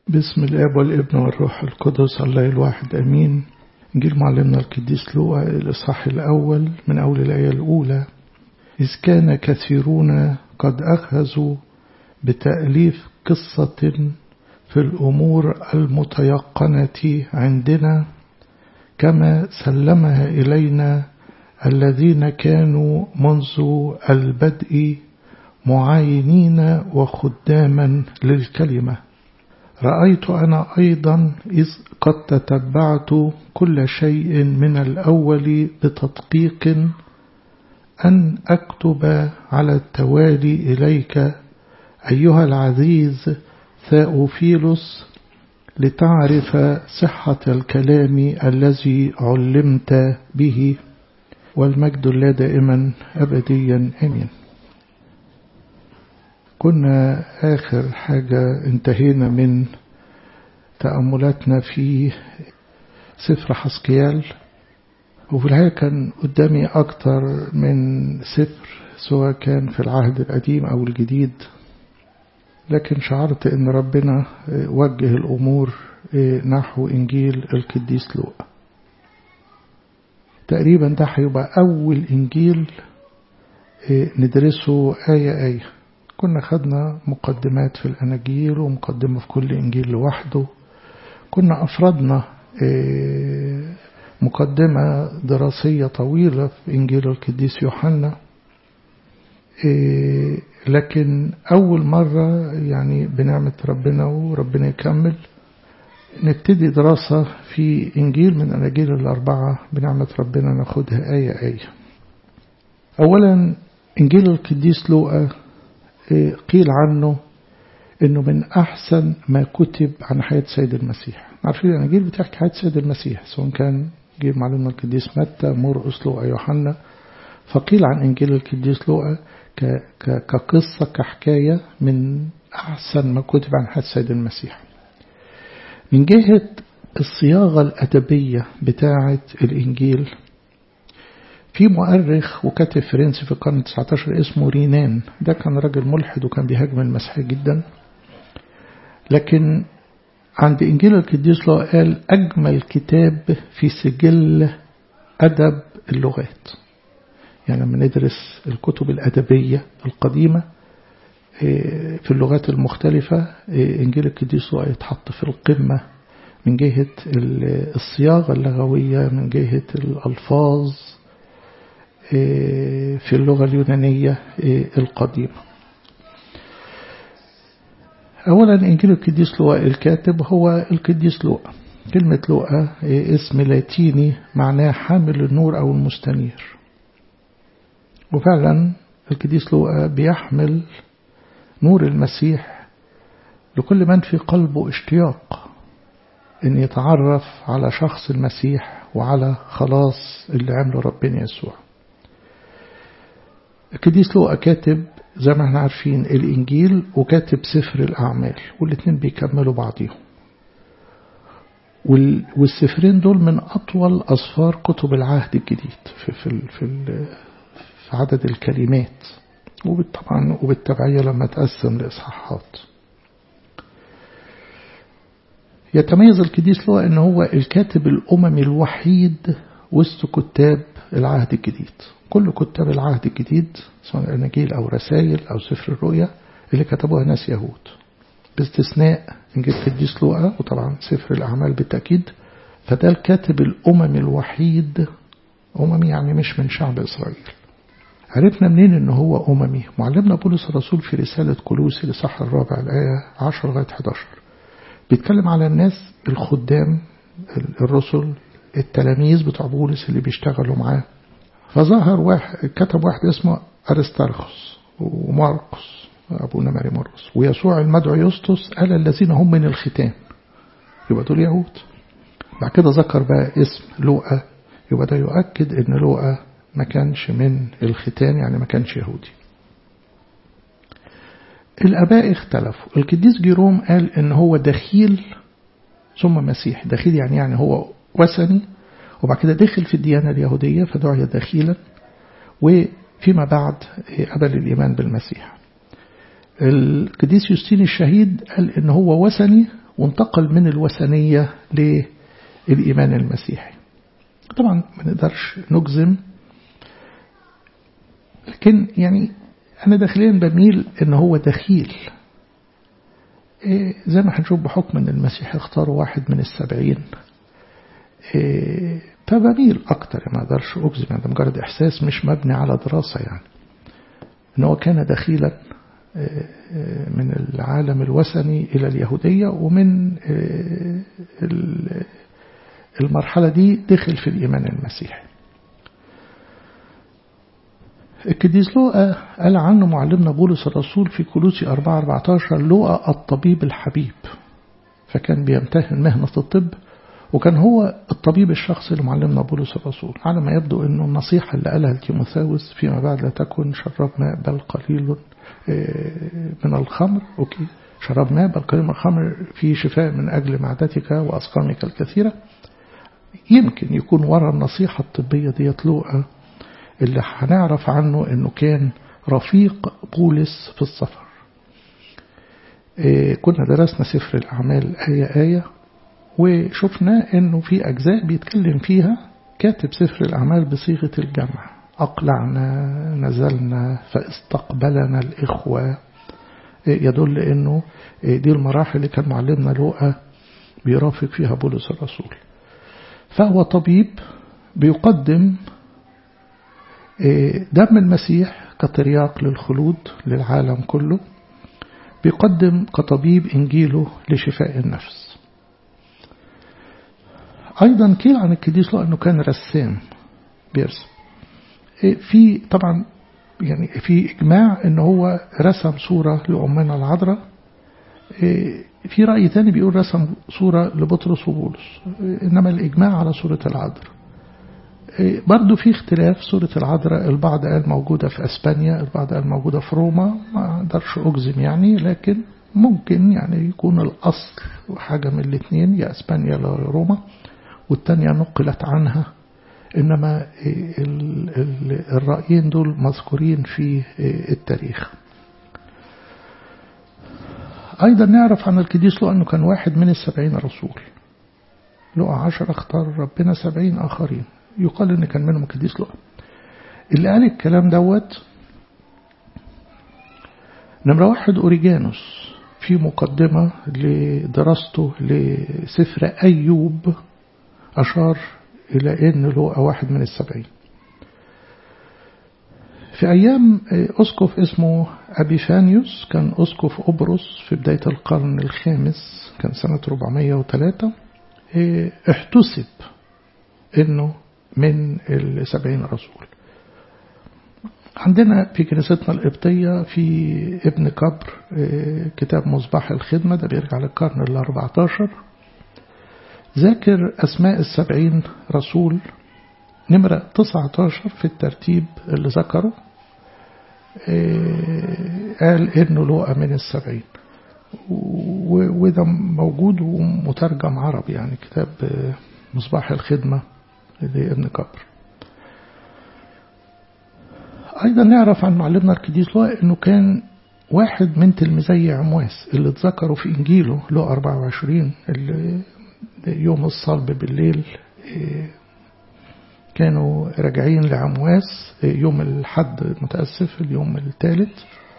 باسم الاب والابن والروح القدس الله الواحد امين انجيل معلمنا القديس لوقا الاصحاح الاول من اول الايه الاولى اذ كان كثيرون قد اخذوا بتاليف قصه في الامور المتيقنه عندنا كما سلمها الينا الذين كانوا منذ البدء معاينين وخداما للكلمة رأيت أنا أيضا إذ قد تتبعت كل شيء من الأول بتدقيق أن أكتب على التوالي إليك أيها العزيز ثاؤفيلوس لتعرف صحة الكلام الذي علمت به والمجد لا دائما أبديا آمين كنا آخر حاجة انتهينا من تأملاتنا في سفر حسكيال وفي الحقيقة كان قدامي أكتر من سفر سواء كان في العهد القديم أو الجديد لكن شعرت أن ربنا وجه الأمور نحو إنجيل القديس لوقا تقريبا ده هيبقى أول إنجيل ندرسه آية آية كنا خدنا مقدمات في الأناجيل ومقدمة في كل إنجيل لوحده كنا أفردنا مقدمة دراسية طويلة في إنجيل القديس يوحنا لكن أول مرة يعني بنعمة ربنا وربنا يكمل نبتدي دراسة في إنجيل من أناجيل الأربعة بنعمة ربنا ناخدها آية آية أولا إنجيل القديس لوقا قيل عنه انه من احسن ما كتب عن حياة سيد المسيح عارفين الاناجيل بتحكي حياة سيد المسيح سواء كان جيل معلومة القديس متى مرقس لوقا يوحنا فقيل عن انجيل القديس لوقا كقصة كحكاية من احسن ما كتب عن حياة سيد المسيح من جهة الصياغة الأدبية بتاعة الإنجيل في مؤرخ وكاتب فرنسي في القرن 19 اسمه رينان ده كان راجل ملحد وكان بيهاجم المسيحية جدا لكن عند إنجيل القديس لو قال أجمل كتاب في سجل أدب اللغات يعني لما ندرس الكتب الأدبية القديمة في اللغات المختلفة إنجيل القديس لو يتحط في القمة من جهة الصياغة اللغوية من جهة الألفاظ في اللغة اليونانية القديمة أولا إنجيل القديس لوقا الكاتب هو القديس لوقا كلمة لوقا اسم لاتيني معناه حامل النور أو المستنير وفعلا القديس لوقا بيحمل نور المسيح لكل من في قلبه اشتياق أن يتعرف على شخص المسيح وعلى خلاص اللي عمله ربنا يسوع القديس لوقا كاتب زي ما احنا عارفين الإنجيل وكاتب سفر الأعمال والاتنين بيكملوا بعضيهم والسفرين دول من أطول أصفار كتب العهد الجديد في, في, في, في عدد الكلمات وطبعا وبالتبعية لما تقسم لإصحاحات يتميز القديس لوقا ان هو الكاتب الأممي الوحيد وسط كتاب العهد الجديد كل كتاب العهد الجديد سواء الأناجيل أو رسائل أو سفر الرؤيا اللي كتبوها ناس يهود باستثناء إنجيل القديس لوقا وطبعا سفر الأعمال بالتأكيد فده الكاتب الأممي الوحيد أممي يعني مش من شعب إسرائيل عرفنا منين إن هو أممي معلمنا بولس الرسول في رسالة كلوسي لصح الرابع الآية 10 لغاية 11 بيتكلم على الناس الخدام الرسل التلاميذ بتوع بولس اللي بيشتغلوا معاه فظهر واحد كتب واحد اسمه أرسترخس وماركوس أبونا ماري مرقس ويسوع المدعو يسطس قال الذين هم من الختان يبقى دول يهود بعد كده ذكر بقى اسم لوقا يبقى ده يؤكد ان لوقا ما كانش من الختان يعني ما كانش يهودي الآباء اختلفوا القديس جيروم قال ان هو دخيل ثم مسيح دخيل يعني يعني هو وثني وبعد كده دخل في الديانة اليهودية فدعي دخيلا وفيما بعد قبل الإيمان بالمسيح القديس يوستين الشهيد قال إن هو وثني وانتقل من الوثنية للإيمان المسيحي طبعا ما نقدرش نجزم لكن يعني أنا داخليا بميل إن هو دخيل إيه زي ما هنشوف بحكم إن المسيح اختار واحد من السبعين إيه فبميل أكتر ما أقدرش أجزم يعني ده مجرد إحساس مش مبني على دراسة يعني إن هو كان دخيلا من العالم الوثني إلى اليهودية ومن المرحلة دي دخل في الإيمان المسيحي القديس لوقا قال عنه معلمنا بولس الرسول في كولوسي 4 14 لوقا الطبيب الحبيب فكان بيمتهن مهنة الطب وكان هو الطبيب الشخصي لمعلمنا بولس الرسول على ما يبدو أنه النصيحة اللي قالها لتيموثاوس فيما بعد لا تكن شرب ماء بل قليل من الخمر أوكي شرب ماء بل قليل من الخمر في شفاء من أجل معدتك وأسقامك الكثيرة يمكن يكون ورا النصيحة الطبية ديت لوقا اللي هنعرف عنه أنه كان رفيق بولس في السفر كنا درسنا سفر الأعمال آية آية وشفنا أنه في أجزاء بيتكلم فيها كاتب سفر الأعمال بصيغة الجمع أقلعنا نزلنا فاستقبلنا الإخوة يدل أنه دي المراحل اللي كان معلمنا لوقا بيرافق فيها بولس الرسول فهو طبيب بيقدم دم المسيح كترياق للخلود للعالم كله بيقدم كطبيب إنجيله لشفاء النفس أيضا قيل عن القديس لو أنه كان رسام بيرسم في طبعا يعني في إجماع أنه هو رسم صورة لأمنا العذراء في رأي ثاني بيقول رسم صورة لبطرس وبولس إنما الإجماع على صورة العذراء برضو في اختلاف صورة العذراء البعض قال موجودة في أسبانيا البعض قال موجودة في روما ما أقدرش أجزم يعني لكن ممكن يعني يكون الأصل حاجة من الاثنين يا أسبانيا يا روما والتانية نقلت عنها إنما الرأيين دول مذكورين في التاريخ أيضا نعرف عن القديس لو أنه كان واحد من السبعين رسول لقى عشر اختار ربنا سبعين آخرين يقال إن كان منهم القديس لقى اللي قال الكلام دوت نمرة واحد أوريجانوس في مقدمة لدراسته لسفر أيوب أشار إلى أن لقى واحد من السبعين في أيام أسقف اسمه أبيفانيوس كان أسقف أبرص في بداية القرن الخامس كان سنة 403 احتسب أنه من السبعين رسول عندنا في كنيستنا القبطية في ابن كبر كتاب مصباح الخدمة ده بيرجع للقرن الأربعة عشر ذاكر أسماء السبعين رسول نمرة 19 في الترتيب اللي ذكره قال إنه لقى من السبعين وده موجود ومترجم عربي يعني كتاب مصباح الخدمة لابن كبر أيضا نعرف عن معلمنا القديس لوقا أنه كان واحد من تلميذي عمواس اللي اتذكروا في إنجيله لو 24 اللي يوم الصلب بالليل كانوا راجعين لعمواس يوم الحد متأسف اليوم الثالث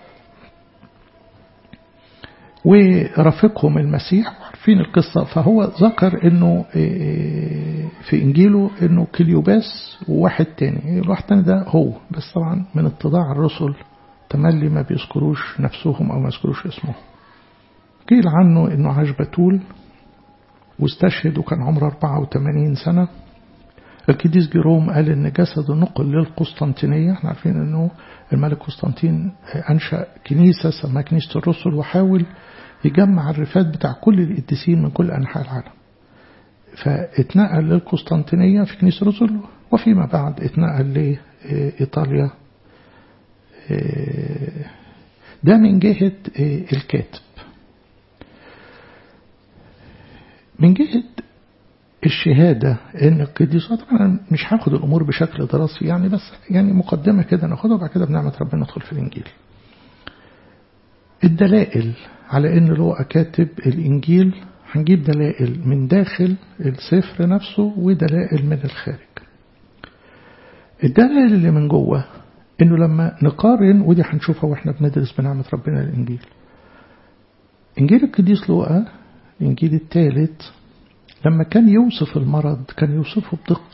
ورافقهم المسيح عارفين القصة فهو ذكر انه في انجيله انه كليوباس وواحد تاني الواحد تاني ده هو بس طبعا من اتضاع الرسل تملي ما بيذكروش نفسهم او ما يذكروش اسمهم قيل عنه انه عاش بتول واستشهد وكان عمره 84 سنة القديس جيروم قال ان جسده نقل للقسطنطينية احنا عارفين انه الملك قسطنطين انشأ كنيسة سماها كنيسة الرسل وحاول يجمع الرفات بتاع كل القديسين من كل أنحاء العالم فاتنقل للقسطنطينية في كنيسة الرسل وفيما بعد اتنقل لإيطاليا ده من جهة الكاتب من جهة الشهادة ان القديسات طبعا مش هاخد الامور بشكل دراسي يعني بس يعني مقدمة كده ناخدها وبعد كده بنعمة ربنا ندخل في الانجيل الدلائل على ان لوقا كاتب الانجيل هنجيب دلائل من داخل السفر نفسه ودلائل من الخارج الدلائل اللي من جوه انه لما نقارن ودي هنشوفها واحنا بندرس بنعمة ربنا الانجيل انجيل القديس لوقا الانجيل الثالث لما كان يوصف المرض كان يوصفه بدقة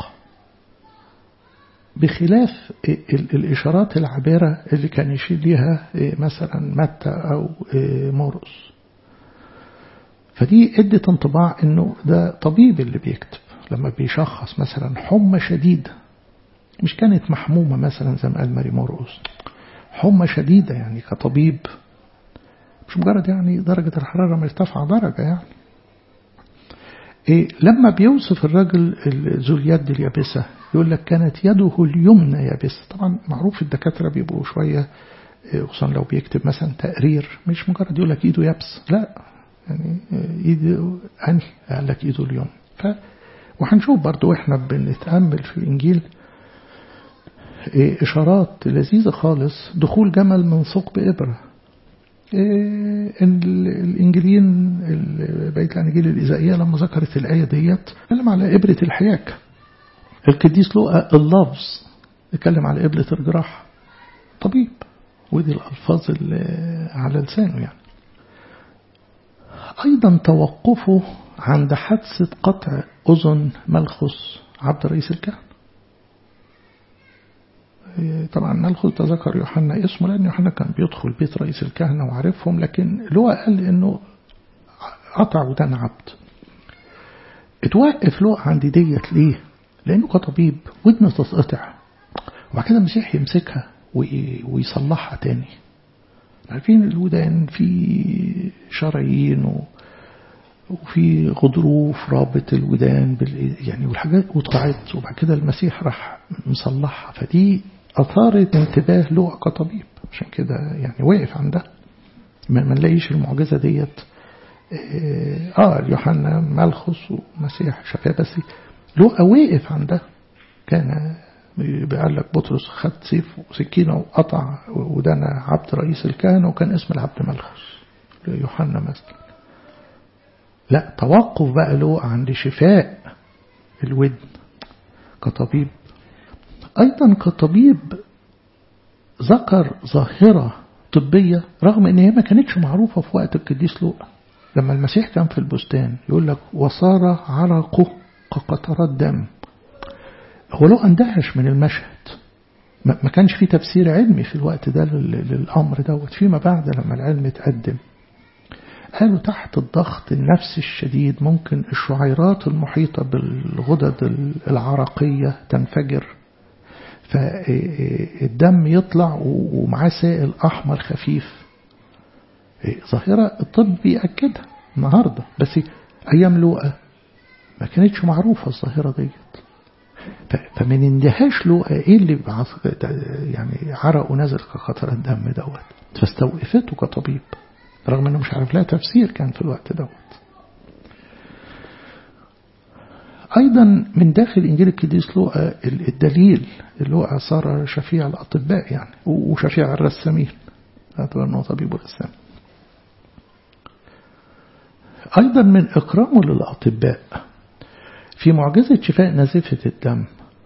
بخلاف الإشارات العابرة اللي كان يشير ليها مثلا متى أو مرقس فدي ادت انطباع انه ده طبيب اللي بيكتب لما بيشخص مثلا حمى شديدة مش كانت محمومة مثلا زي ما قال ماري مرقس حمى شديدة يعني كطبيب مش مجرد يعني درجة الحرارة مرتفعة درجة يعني إيه لما بيوصف الراجل ذو اليد اليابسة يقول لك كانت يده اليمنى يابسة طبعا معروف الدكاترة بيبقوا شوية خصوصا لو بيكتب مثلا تقرير مش مجرد يقول لك ايده يابس لا يعني ايده انهي قال لك ايده اليمنى ف وهنشوف برضو احنا بنتأمل في الانجيل إيه اشارات لذيذة خالص دخول جمل من ثقب ابره الإنجيلين بقية الأناجيل الإزائية لما ذكرت الآية ديت اتكلم على إبرة الحياك القديس لوقا اللفظ اتكلم على إبرة الجراح طبيب ودي الألفاظ اللي على لسانه يعني أيضا توقفه عند حادثة قطع أذن ملخص عبد رئيس الكهنة طبعا ملخص تذكر يوحنا اسمه لأن يوحنا كان بيدخل بيت رئيس الكهنة وعارفهم لكن لوقا قال إنه قطع ودان عبد اتوقف لوقا عند ديت ليه؟ لأنه كطبيب ودنه تتقطع وبعد كده المسيح يمسكها ويصلحها تاني عارفين الودان في شرايين و... وفي غضروف رابط الودان بال... يعني والحاجات واتقطعت وبعد كده المسيح راح مصلحها فدي أثارت انتباه لوقا كطبيب عشان كده يعني وقف عندها ما نلاقيش المعجزة ديت اه يوحنا ملخص ومسيح شفاه بس لوقا وقف عندها كان بيقول لك بطرس خد سيف وسكينة وقطع ودان عبد رئيس الكهنة وكان اسم العبد ملخص يوحنا مثلا لا توقف بقى له عند شفاء الودن كطبيب أيضا كطبيب ذكر ظاهرة طبية رغم ان هي ما كانتش معروفة في وقت القديس لوقا لما المسيح كان في البستان يقول لك وصار عرقه كقطرات دم هو لو اندهش من المشهد ما كانش في تفسير علمي في الوقت ده للأمر دوت فيما بعد لما العلم اتقدم قالوا تحت الضغط النفسي الشديد ممكن الشعيرات المحيطة بالغدد العرقية تنفجر فالدم يطلع ومعاه سائل أحمر خفيف ظاهرة الطب بيأكدها النهاردة بس أيام لوقا ما كانتش معروفة الظاهرة ديت فمن اندهاش لوقا ايه اللي يعني عرقه نزل كقطرة دم دوت فاستوقفته كطبيب رغم انه مش عارف لها تفسير كان في الوقت دوت أيضا من داخل إنجيل القديس لوقا الدليل لوقا صار شفيع الأطباء يعني وشفيع الرسامين اعتبر أنه طبيب ورسام أيضا من إكرامه للأطباء في معجزة شفاء نزيفة الدم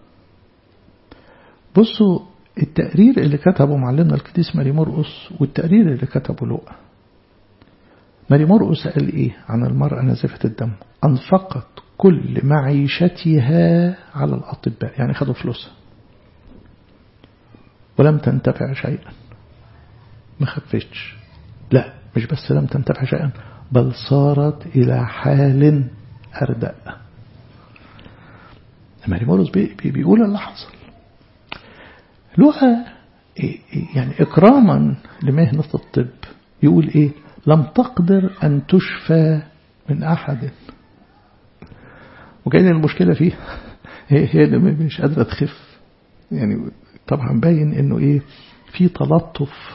بصوا التقرير اللي كتبه معلمنا القديس ماري مرقس والتقرير اللي كتبه لوقا ماري مرقس قال إيه عن المرأة نزيفة الدم أنفقت كل معيشتها على الأطباء يعني خدوا فلوسها ولم تنتفع شيئا ما خفتش لا مش بس لم تنتفع شيئا بل صارت إلى حال أردأ ماري مورس بي بي بيقول اللي حصل لها يعني إكراما لمهنة الطب يقول إيه لم تقدر أن تشفى من أحد وكان المشكلة فيها هي هي اللي مش قادرة تخف يعني طبعا باين انه ايه في تلطف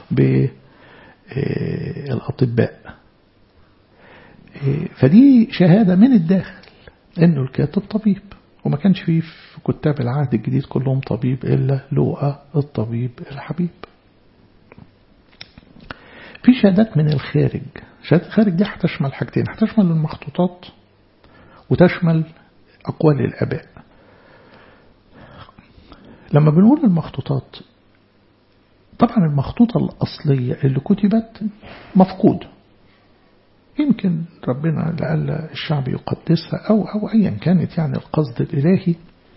بالأطباء فدي شهادة من الداخل انه الكاتب طبيب وما كانش فيه في كتاب العهد الجديد كلهم طبيب إلا لوقا الطبيب الحبيب في شهادات من الخارج شهادات الخارج دي هتشمل حاجتين هتشمل المخطوطات وتشمل أقوال الآباء لما بنقول المخطوطات طبعا المخطوطة الأصلية اللي كتبت مفقود يمكن ربنا لعل الشعب يقدسها أو, أو أيا كانت يعني القصد الإلهي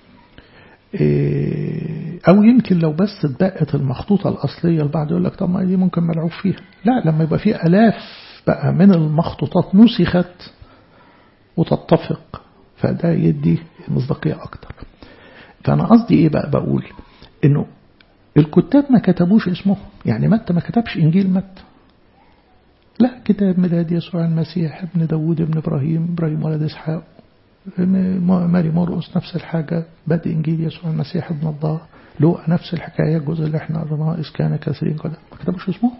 أو يمكن لو بس اتبقت المخطوطة الأصلية البعض يقول لك طب ما دي ممكن ملعوب فيها لا لما يبقى في ألاف بقى من المخطوطات نسخت وتتفق فده يدي مصداقية أكتر فأنا قصدي إيه بقى بقول إنه الكتاب ما كتبوش اسمه يعني متى ما كتبش إنجيل متى لا كتاب ميلاد يسوع المسيح ابن داود ابن إبراهيم إبراهيم ولد إسحاق ماري مرقس نفس الحاجة بدء إنجيل يسوع المسيح ابن الله لوقا نفس الحكاية الجزء اللي احنا قرناه إذ كان كثيرين كده ما كتبوش اسمه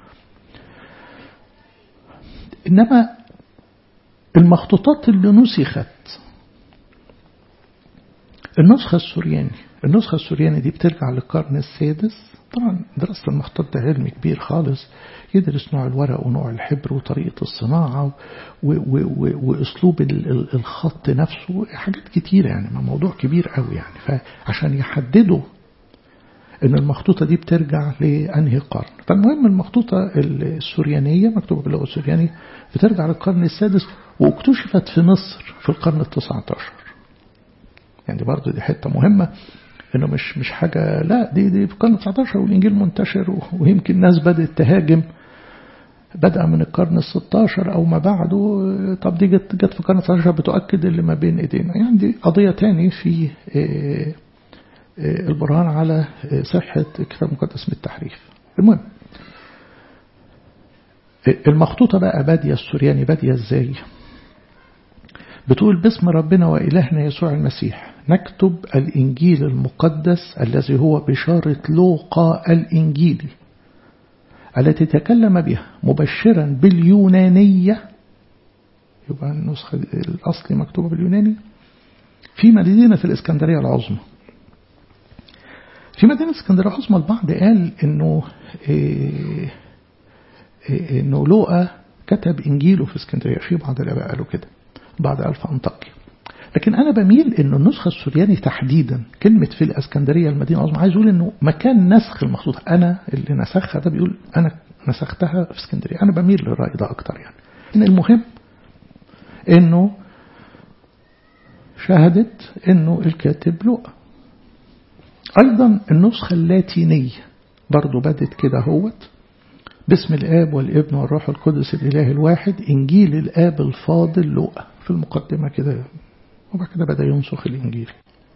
إنما المخطوطات اللي نسخت النسخة السورياني النسخة السورياني دي بترجع للقرن السادس طبعا دراسة المخطوط ده علم كبير خالص يدرس نوع الورق ونوع الحبر وطريقة الصناعة و و و وأسلوب الخط نفسه حاجات كتيرة يعني موضوع كبير قوي يعني فعشان يحددوا ان المخطوطة دي بترجع لأنهي قرن فالمهم المخطوطة السوريانية مكتوبة باللغة السوريانية بترجع للقرن السادس واكتشفت في مصر في القرن التسعة عشر يعني برضو دي حتة مهمة انه مش مش حاجة لا دي دي في القرن 19 والانجيل منتشر ويمكن الناس بدأت تهاجم بدأ من القرن ال 16 او ما بعده طب دي جت جت في القرن 19 بتؤكد اللي ما بين ايدينا يعني دي قضية تاني في البرهان على صحة الكتاب المقدس من التحريف المهم المخطوطة بقى بادية السورياني بادية ازاي بتقول باسم ربنا وإلهنا يسوع المسيح نكتب الإنجيل المقدس الذي هو بشارة لوقا الإنجيلي التي تكلم بها مبشرا باليونانية يبقى النسخة الأصلي مكتوبة باليوناني في مدينة الإسكندرية العظمى في مدينة اسكندرية العظمى البعض قال إنه إيه إيه إنه لوقا كتب إنجيله في اسكندرية في بعض الآباء قالوا كده بعد ألف أنطاكيا لكن أنا بميل إنه النسخة السورياني تحديدا كلمة في الإسكندرية المدينة العظمى عايز أقول إنه مكان نسخ المخطوطة أنا اللي نسخها ده بيقول أنا نسختها في اسكندرية أنا بميل للرأي ده أكتر يعني إن المهم إنه شهدت إنه الكاتب لوقا أيضا النسخة اللاتينية برضو بدت كده هوت باسم الآب والابن والروح القدس الإله الواحد إنجيل الآب الفاضل لوقا في المقدمة كده وبعد كده بدأ ينسخ الإنجيل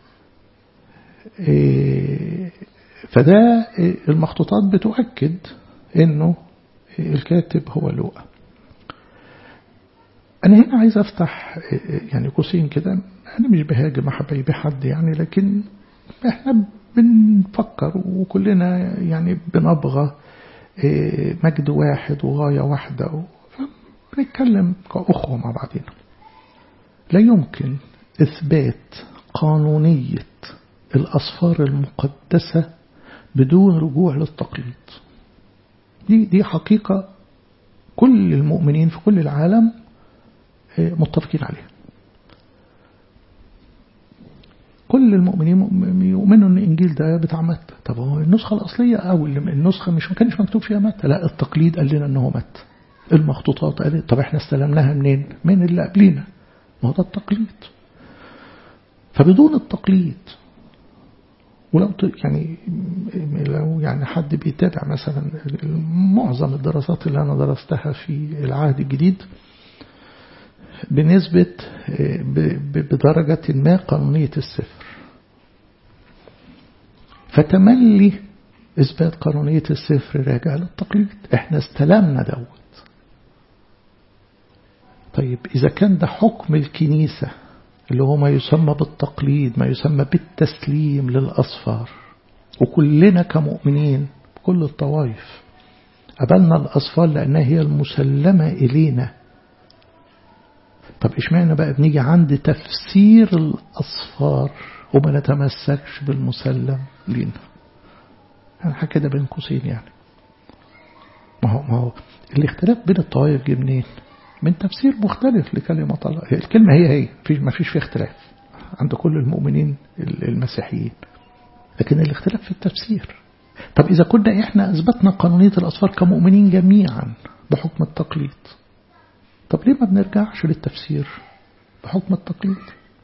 فده المخطوطات بتؤكد إنه الكاتب هو لوقا أنا هنا عايز أفتح يعني قوسين كده أنا مش بهاجم حبايبي حد يعني لكن إحنا بنفكر وكلنا يعني بنبغى مجد واحد وغاية واحدة فبنتكلم كأخوة مع بعضنا لا يمكن إثبات قانونية الأسفار المقدسة بدون رجوع للتقليد دي دي حقيقة كل المؤمنين في كل العالم متفقين عليها كل المؤمنين يؤمنوا ان الانجيل ده بتاع متى طب هو النسخه الاصليه او النسخه مش ما كانش مكتوب فيها متى لا التقليد قال لنا ان هو متى المخطوطات قالت طب احنا استلمناها منين من اللي قبلينا ما هو ده التقليد فبدون التقليد ولو يعني لو يعني حد بيتابع مثلا معظم الدراسات اللي انا درستها في العهد الجديد بنسبة بدرجة ما قانونية الصفر فتملي إثبات قانونية الصفر راجع للتقليد احنا استلمنا دوت طيب إذا كان ده حكم الكنيسة اللي هو ما يسمى بالتقليد ما يسمى بالتسليم للأصفار وكلنا كمؤمنين كل الطوائف قبلنا الأصفار لأنها هي المسلمة إلينا طب إشمعنى بقى بنيجي عند تفسير الأصفار وما نتمسكش بالمسلم لينا يعني حاجة كده بين قوسين يعني ما هو, ما هو الاختلاف بين الطوائف جه منين من تفسير مختلف لكلمة الله الكلمة هي هي في ما فيش فيه اختلاف عند كل المؤمنين المسيحيين لكن الاختلاف في التفسير طب إذا كنا إحنا أثبتنا قانونية الأصفار كمؤمنين جميعا بحكم التقليد طب ليه ما بنرجعش للتفسير بحكم التقليد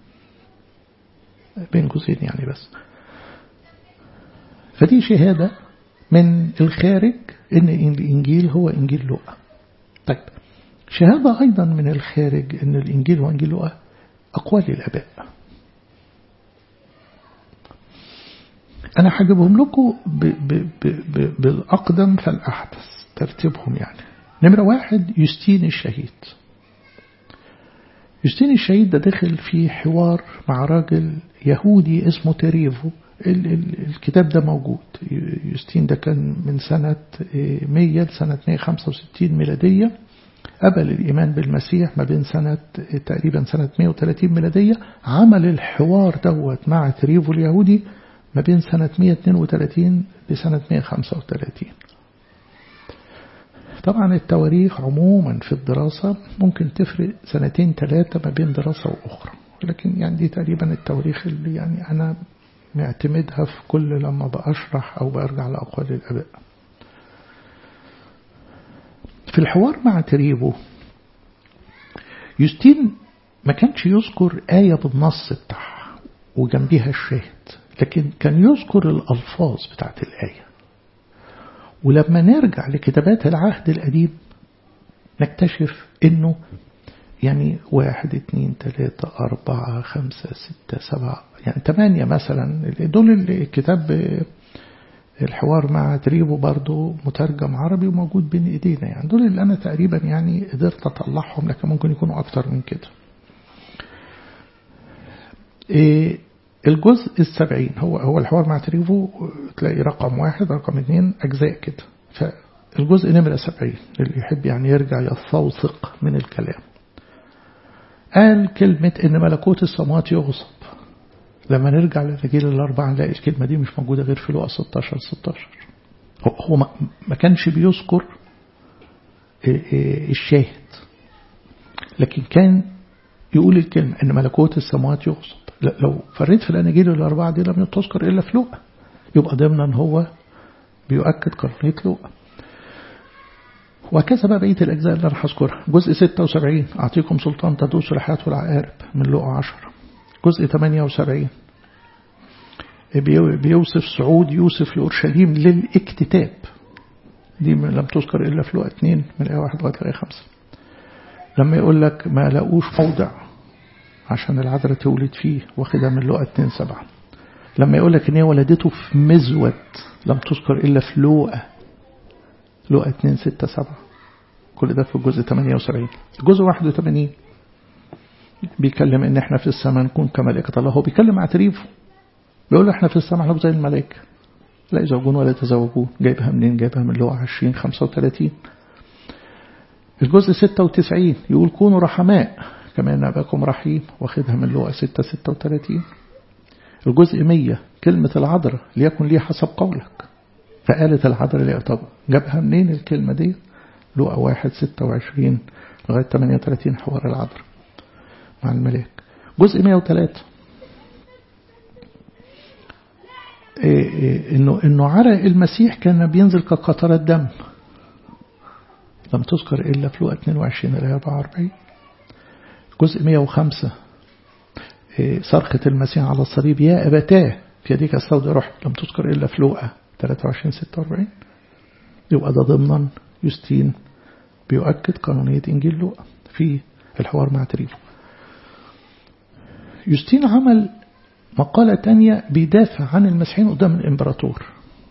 بين جزئين يعني بس فدي شهادة من الخارج إن الإنجيل هو إنجيل لوقا طيب شهادة أيضا من الخارج إن الإنجيل هو إنجيل لوقا أقوال الآباء أنا هجيبهم لكم ب ب ب بالأقدم فالأحدث ترتيبهم يعني نمرة واحد يستين الشهيد يستين الشهيد ده دخل في حوار مع راجل يهودي اسمه تريفو ال ال الكتاب ده موجود يستين ده كان من سنة 100 لسنة 165 ميلادية قبل الإيمان بالمسيح ما بين سنة تقريبا سنة 130 ميلادية عمل الحوار دوت مع تريفو اليهودي ما بين سنة 132 لسنة 135 طبعا التواريخ عموما في الدراسة ممكن تفرق سنتين ثلاثة ما بين دراسة وأخرى لكن يعني دي تقريبا التواريخ اللي يعني أنا معتمدها في كل لما بأشرح أو برجع لأقوال الآباء في الحوار مع تريبو يوستين ما كانش يذكر آية بالنص بتاعها وجنبيها الشاهد لكن كان يذكر الألفاظ بتاعت الآية ولما نرجع لكتابات العهد القديم نكتشف انه يعني واحد اتنين تلاتة أربعة خمسة ستة سبعة يعني تمانية مثلا دول الكتاب الحوار مع تريبو برضو مترجم عربي وموجود بين ايدينا يعني دول اللي انا تقريبا يعني قدرت اطلعهم لكن ممكن يكونوا اكتر من كده إيه الجزء السبعين هو هو الحوار مع تريفو تلاقي رقم واحد رقم اثنين أجزاء كده فالجزء نمرة سبعين اللي يحب يعني يرجع يستوثق من الكلام قال كلمة إن ملكوت السماوات يغصب لما نرجع للرجيل الأربعة نلاقي الكلمة دي مش موجودة غير في لقا 16 16 هو ما كانش بيذكر الشاهد لكن كان يقول الكلمة إن ملكوت السماوات يغصب لو فريت في الأناجيل الأربعة دي لم تذكر إلا في لوقا يبقى ضمنا هو بيؤكد قرنية لوقا وهكذا بقى بقية الأجزاء اللي أنا هذكرها جزء 76 أعطيكم سلطان تدوس الحياة والعقارب من لوقا 10 جزء 78 بيوصف صعود يوسف لأورشليم للاكتتاب دي لم تذكر إلا في لوقا 2 من الآية 1 لغاية الآية 5 لما يقول لك ما لاقوش موضع عشان العذراء تولد فيه واخدها من لقى 2 7 لما يقول لك ان هي ولدته في مزود لم تذكر الا في لوقا لوقا 2 6 7 كل ده في الجزء 78 الجزء 81 بيتكلم ان احنا في السماء نكون كملائكة الله هو بيتكلم مع تريفه بيقول احنا في السماء احنا زي الملائكة لا يزوجون ولا يتزوجون جايبها منين جايبها من لوقا 20 35 الجزء 96 يقول كونوا رحماء كما أن أباكم رحيم واخدها من لوقا 6 36 الجزء 100 كلمة العذراء ليكن لي حسب قولك فقالت العذراء لي طب جابها منين الكلمة دي لوقا 1 26 لغاية 38 حوار العذراء مع الملاك جزء 103 إيه إيه إنه إنه عرق المسيح كان بينزل كقطرة دم لم تذكر إلا في لوقا 22 إلى 44 جزء 105 صرخة المسيح على الصليب يا أبتاه في يديك السوداء روح لم تذكر إلا في لوقا 23 46 يبقى ده ضمنا يستين بيؤكد قانونية إنجيل لوقا في الحوار مع تريفو يستين عمل مقالة تانية بيدافع عن المسيحيين قدام الإمبراطور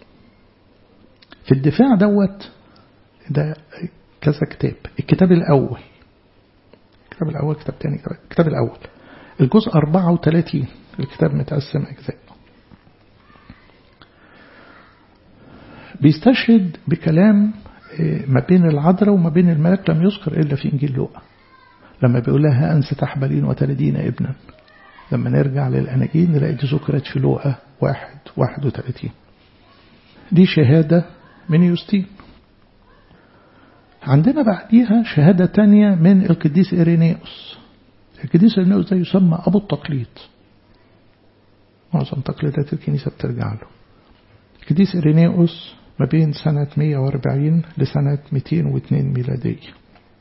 في الدفاع دوت ده كذا كتاب الكتاب الأول الكتاب الأول كتاب تاني الكتاب الأول الجزء 34 الكتاب متقسم أجزاء بيستشهد بكلام ما بين العذراء وما بين الملك لم يذكر إلا في إنجيل لوقا لما بيقول لها أنت تحبلين وتلدين ابنا لما نرجع للأناجيل نلاقي دي ذكرت في لوقا واحد واحد وثلاثين دي شهادة من يوستين عندنا بعديها شهادة تانية من القديس إيرينيوس القديس إيرينيوس ده يسمى أبو التقليد معظم تقليدات الكنيسة بترجع له القديس إيرينيوس ما بين سنة 140 لسنة 202 ميلادية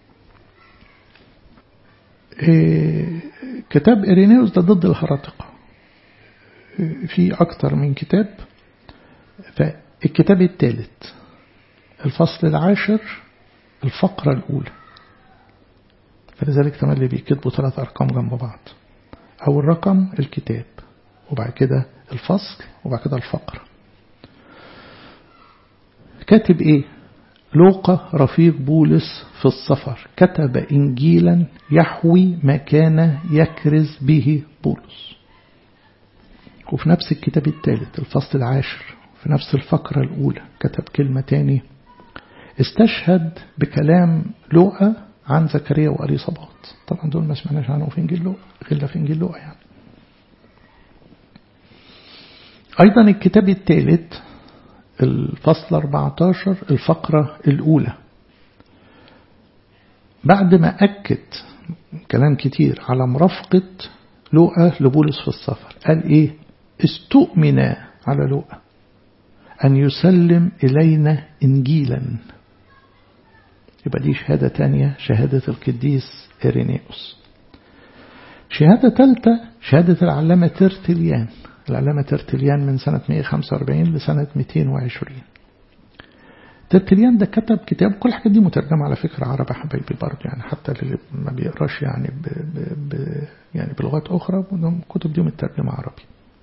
إيه كتاب إيرينيوس ده ضد الهرطقة في أكتر من كتاب فالكتاب الثالث الفصل العاشر الفقرة الأولى فلذلك تملي بيكتبوا ثلاث أرقام جنب بعض أول رقم الكتاب وبعد كده الفصل وبعد كده الفقرة كاتب إيه لوقا رفيق بولس في السفر كتب إنجيلا يحوي ما كان يكرز به بولس وفي نفس الكتاب الثالث الفصل العاشر في نفس الفقرة الأولى كتب كلمة تاني استشهد بكلام لوقا عن زكريا وأليصابات طبعا دول ما سمعناش عنه في إنجيل لوقا غير في إنجيل لوقا يعني أيضا الكتاب الثالث الفصل 14 الفقرة الأولى بعد ما أكد كلام كتير على مرافقة لوقا لبولس في السفر قال إيه استؤمن على لوقا أن يسلم إلينا إنجيلا يبقى دي شهادة تانية شهادة القديس إيرينيوس شهادة ثالثة شهادة العلامة ترتليان العلامة ترتليان من سنة 145 لسنة 220 ترتليان ده كتب كتاب كل الحاجات دي مترجمة على فكرة عربي حبايبي برضه يعني حتى اللي ما بيقراش يعني ب ب ب يعني بلغات أخرى الكتب دي مترجمة عربي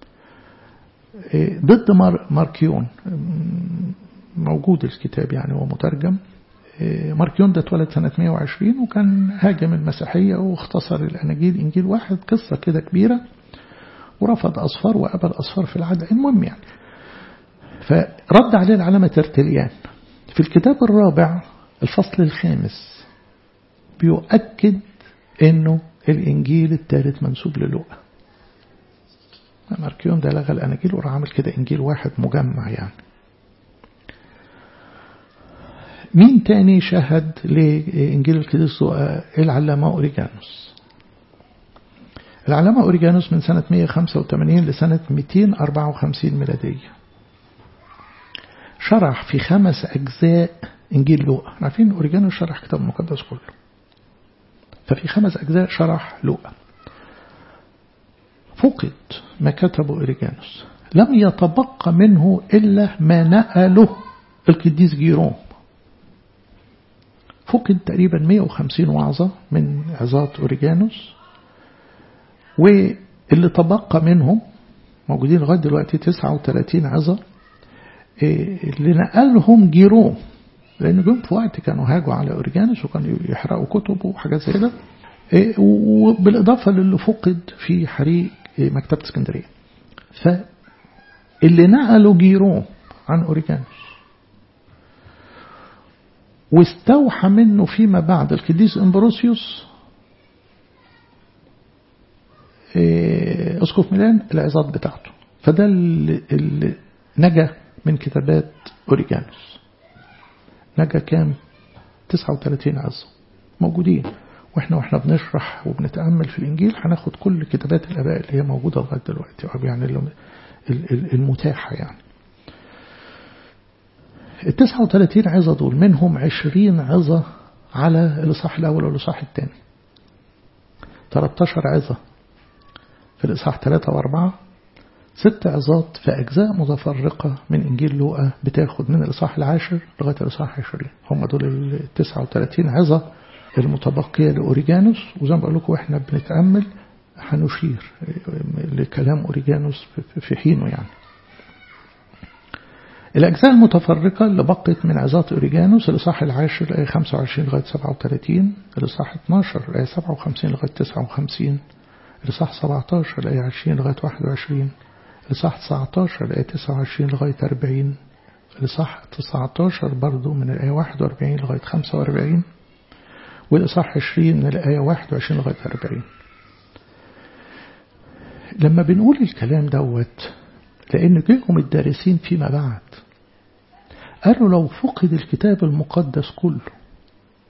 ضد مار ماركيون موجود الكتاب يعني هو مترجم ماركيون ده اتولد سنة 120 وكان هاجم المسيحية واختصر الأناجيل إنجيل واحد قصة كده كبيرة ورفض أصفار وقبل أصفار في العادة المهم يعني فرد عليه العلامة ترتليان في الكتاب الرابع الفصل الخامس بيؤكد انه الانجيل الثالث منسوب للوقا ماركيون ده لغى الاناجيل وراح عامل كده انجيل واحد مجمع يعني مين تاني شهد لإنجيل القديس العلامة أوريجانوس العلامة أوريجانوس من سنة 185 لسنة 254 ميلادية شرح في خمس أجزاء إنجيل لوقا عارفين أوريجانوس شرح كتاب المقدس كله ففي خمس أجزاء شرح لوقا فقد ما كتبه أوريجانوس لم يتبقى منه إلا ما نقله القديس جيروم فقد تقريبا 150 وعظة من عظات أوريجانوس واللي تبقى منهم موجودين لغاية دلوقتي 39 عظة اللي نقلهم جيروم لأن جم في وقت كانوا هاجوا على أوريجانوس وكانوا يحرقوا كتبه وحاجات زي كده وبالإضافة للي فقد في حريق مكتبة اسكندرية فاللي نقلوا جيروم عن أوريجانوس واستوحى منه فيما بعد القديس امبروسيوس اسقف ميلان العظات بتاعته فده اللي, اللي نجا من كتابات اوريجانوس نجا كام 39 عظة موجودين واحنا واحنا بنشرح وبنتأمل في الإنجيل هناخد كل كتابات الآباء اللي هي موجودة لغاية دلوقتي أو يعني المتاحة يعني ال 39 عظة دول منهم 20 عظة على الإصحاح الأول والإصحاح الثاني 13 عظة في الإصحاح 3 و4 ست عظات في أجزاء متفرقة من إنجيل لوقا بتاخد من الإصحاح العاشر لغاية الإصحاح 20 هم دول ال 39 عظة المتبقية لأوريجانوس وزي ما بقول لكم إحنا بنتأمل هنشير لكلام أوريجانوس في حينه يعني الأجزاء المتفرقة اللي بقت من عظات أوريجانوس الإصحاح العاشر الآية 25 لغاية 37 الإصحاح 12 الآية 57 لغاية 59 الإصحاح 17 الآية 20 لغاية 21 الإصحاح 19 الآية 29 لغاية 40 الإصحاح 19 برضو من الآية 41 لغاية 45 والإصحاح 20 من الآية 21 لغاية 40 لما بنقول الكلام دوت لأن جيهم الدارسين فيما بعد قالوا لو فقد الكتاب المقدس كله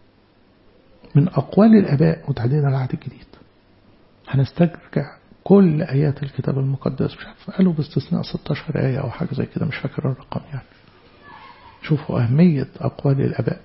من أقوال الآباء وتحديدا العهد الجديد هنسترجع كل آيات الكتاب المقدس مش عارف قالوا باستثناء 16 آية أو حاجة زي كده مش فاكر الرقم يعني شوفوا أهمية أقوال الآباء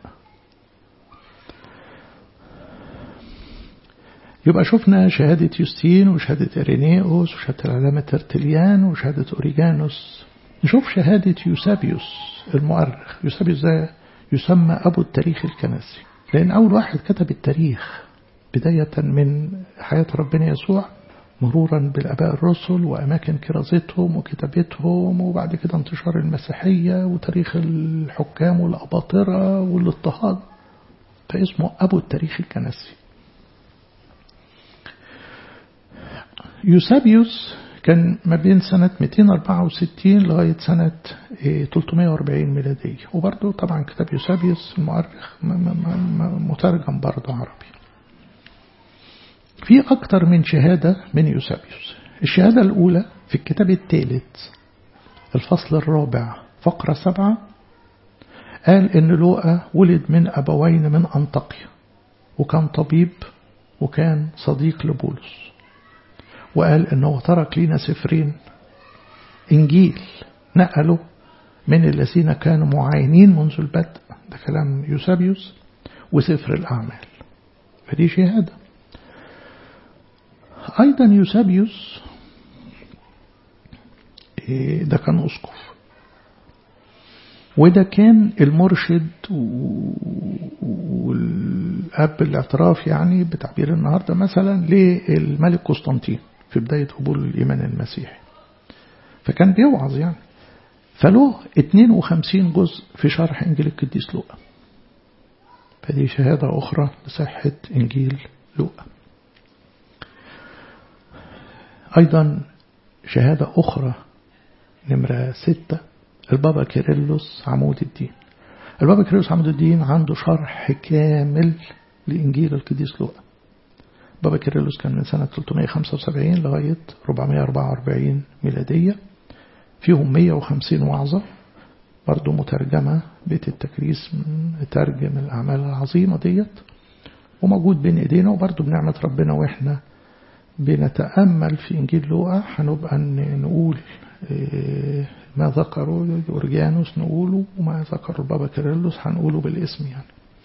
يبقى شفنا شهادة يوستين وشهادة إرينيوس وشهادة العلامة ترتليان وشهادة أوريجانوس نشوف شهادة يوسابيوس المؤرخ يوسابيوس ده يسمى أبو التاريخ الكنسي لأن أول واحد كتب التاريخ بداية من حياة ربنا يسوع مرورا بالآباء الرسل وأماكن كرازتهم وكتابتهم وبعد كده انتشار المسيحية وتاريخ الحكام والأباطرة والاضطهاد فاسمه أبو التاريخ الكنسي يوسابيوس كان ما بين سنة 264 لغاية سنة 340 ميلادية وبرضه طبعا كتاب يوسابيوس المؤرخ مترجم برضه عربي في أكثر من شهادة من يوسابيوس الشهادة الأولى في الكتاب الثالث الفصل الرابع فقرة سبعة قال إن لوقا ولد من أبوين من أنطاكيا وكان طبيب وكان صديق لبولس وقال إنه ترك لنا سفرين إنجيل نقلوا من الذين كانوا معاينين منذ البدء ده كلام يوسابيوس وسفر الأعمال فدي شهادة أيضا يوسابيوس ده كان أسقف وده كان المرشد والأب الاعتراف يعني بتعبير النهاردة مثلا للملك قسطنطين في بداية قبول الإيمان المسيحي فكان بيوعظ يعني فله 52 جزء في شرح إنجيل القديس لوقا فدي شهادة أخرى لصحة إنجيل لوقا أيضا شهادة أخرى نمرة ستة البابا كيرلس عمود الدين البابا كيرلس عمود الدين عنده شرح كامل لإنجيل القديس لوقا بابا كيرلس كان من سنة 375 لغاية 444 ميلادية فيهم 150 وعظة برضو مترجمة بيت التكريس ترجم الأعمال العظيمة ديت وموجود بين إيدينا وبرضو بنعمة ربنا وإحنا بنتأمل في إنجيل لوقا هنبقى نقول ما ذكروا أورجانوس نقوله وما ذكر البابا كيرلس هنقوله بالاسم يعني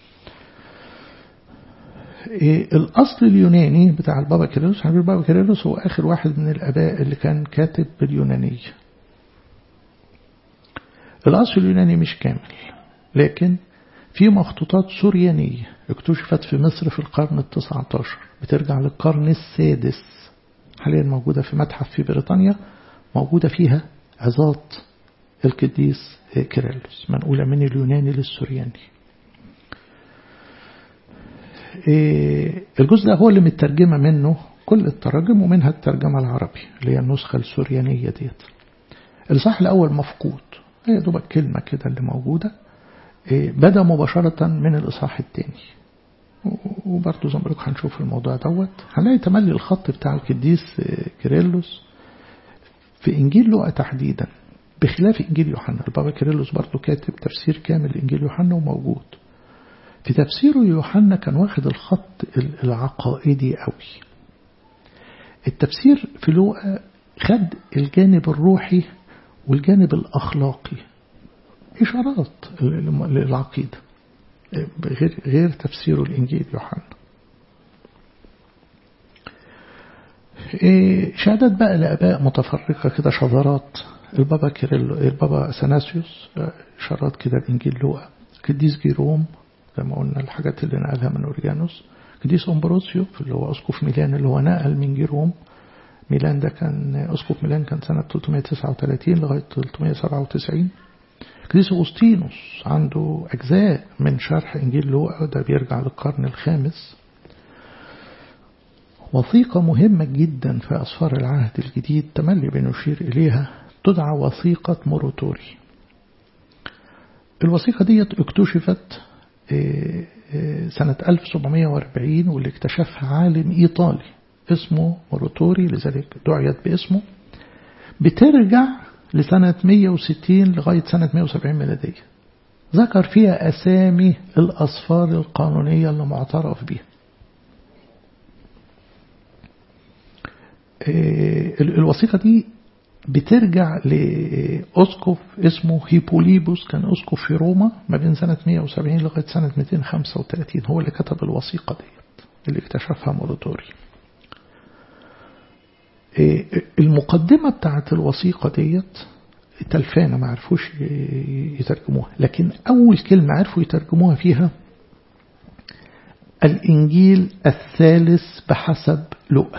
الأصل اليوناني بتاع البابا كيرلس هنقول البابا كيرلس هو آخر واحد من الآباء اللي كان كاتب باليونانية الأصل اليوناني مش كامل لكن في مخطوطات سوريانية اكتشفت في مصر في القرن التسعة عشر بترجع للقرن السادس حاليا موجودة في متحف في بريطانيا موجودة فيها عظات القديس كيرلس منقولة من اليوناني للسورياني الجزء ده هو اللي مترجمة منه كل التراجم ومنها الترجمة العربي اللي هي النسخة السوريانية ديت الصح الأول مفقود هي دوبك كلمة كده اللي موجودة بدأ مباشرة من الإصحاح الثاني وبرضه زي ما بقولك هنشوف الموضوع دوت هنلاقي تملي الخط بتاع القديس كيرلس في إنجيل لوقا تحديدا بخلاف إنجيل يوحنا البابا كيرلس برضه كاتب تفسير كامل لإنجيل يوحنا وموجود في تفسيره يوحنا كان واخد الخط العقائدي قوي التفسير في لوقا خد الجانب الروحي والجانب الأخلاقي إشارات للعقيدة غير غير تفسير الإنجيل يوحنا شهادات بقى لآباء متفرقة كده شذرات البابا كيرلو البابا ساناسيوس إشارات كده الإنجيل لوقا قديس جيروم زي ما قلنا الحاجات اللي نقلها من أورجانوس قديس أمبروسيو اللي هو أسقف ميلان اللي هو نقل من جيروم ميلان ده كان أسقف ميلان كان سنة 339 لغاية 397 قديس أغسطينوس عنده أجزاء من شرح إنجيل لوقا ده بيرجع للقرن الخامس وثيقة مهمة جدا في أسفار العهد الجديد تملي بنشير إليها تدعى وثيقة موروتوري الوثيقة دي اكتشفت سنة 1740 واللي اكتشفها عالم إيطالي اسمه موروتوري لذلك دعيت باسمه بترجع لسنة 160 لغاية سنة 170 ميلادية ذكر فيها أسامي الأصفار القانونية اللي معترف بها الوثيقة دي بترجع لأسقف اسمه هيبوليبوس كان أسقف في روما ما بين سنة 170 لغاية سنة 235 هو اللي كتب الوثيقة ديت اللي اكتشفها مولوتوري المقدمة بتاعت الوثيقة ديت تلفانة ما عرفوش يترجموها لكن أول كلمة عرفوا يترجموها فيها الإنجيل الثالث بحسب لؤى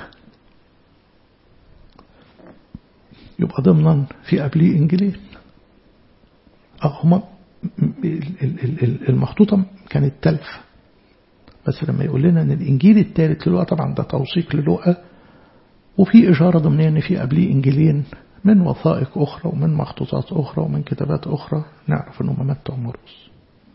يبقى ضمنا في قبليه إنجيلين هما المخطوطة كانت تلف بس لما يقول لنا أن الإنجيل الثالث للؤى طبعا ده توثيق للؤى وفي إشارة ضمنية أن في قبليه إنجيلين من وثائق أخرى ومن مخطوطات أخرى ومن كتابات أخرى نعرف أنهم متى ومرقس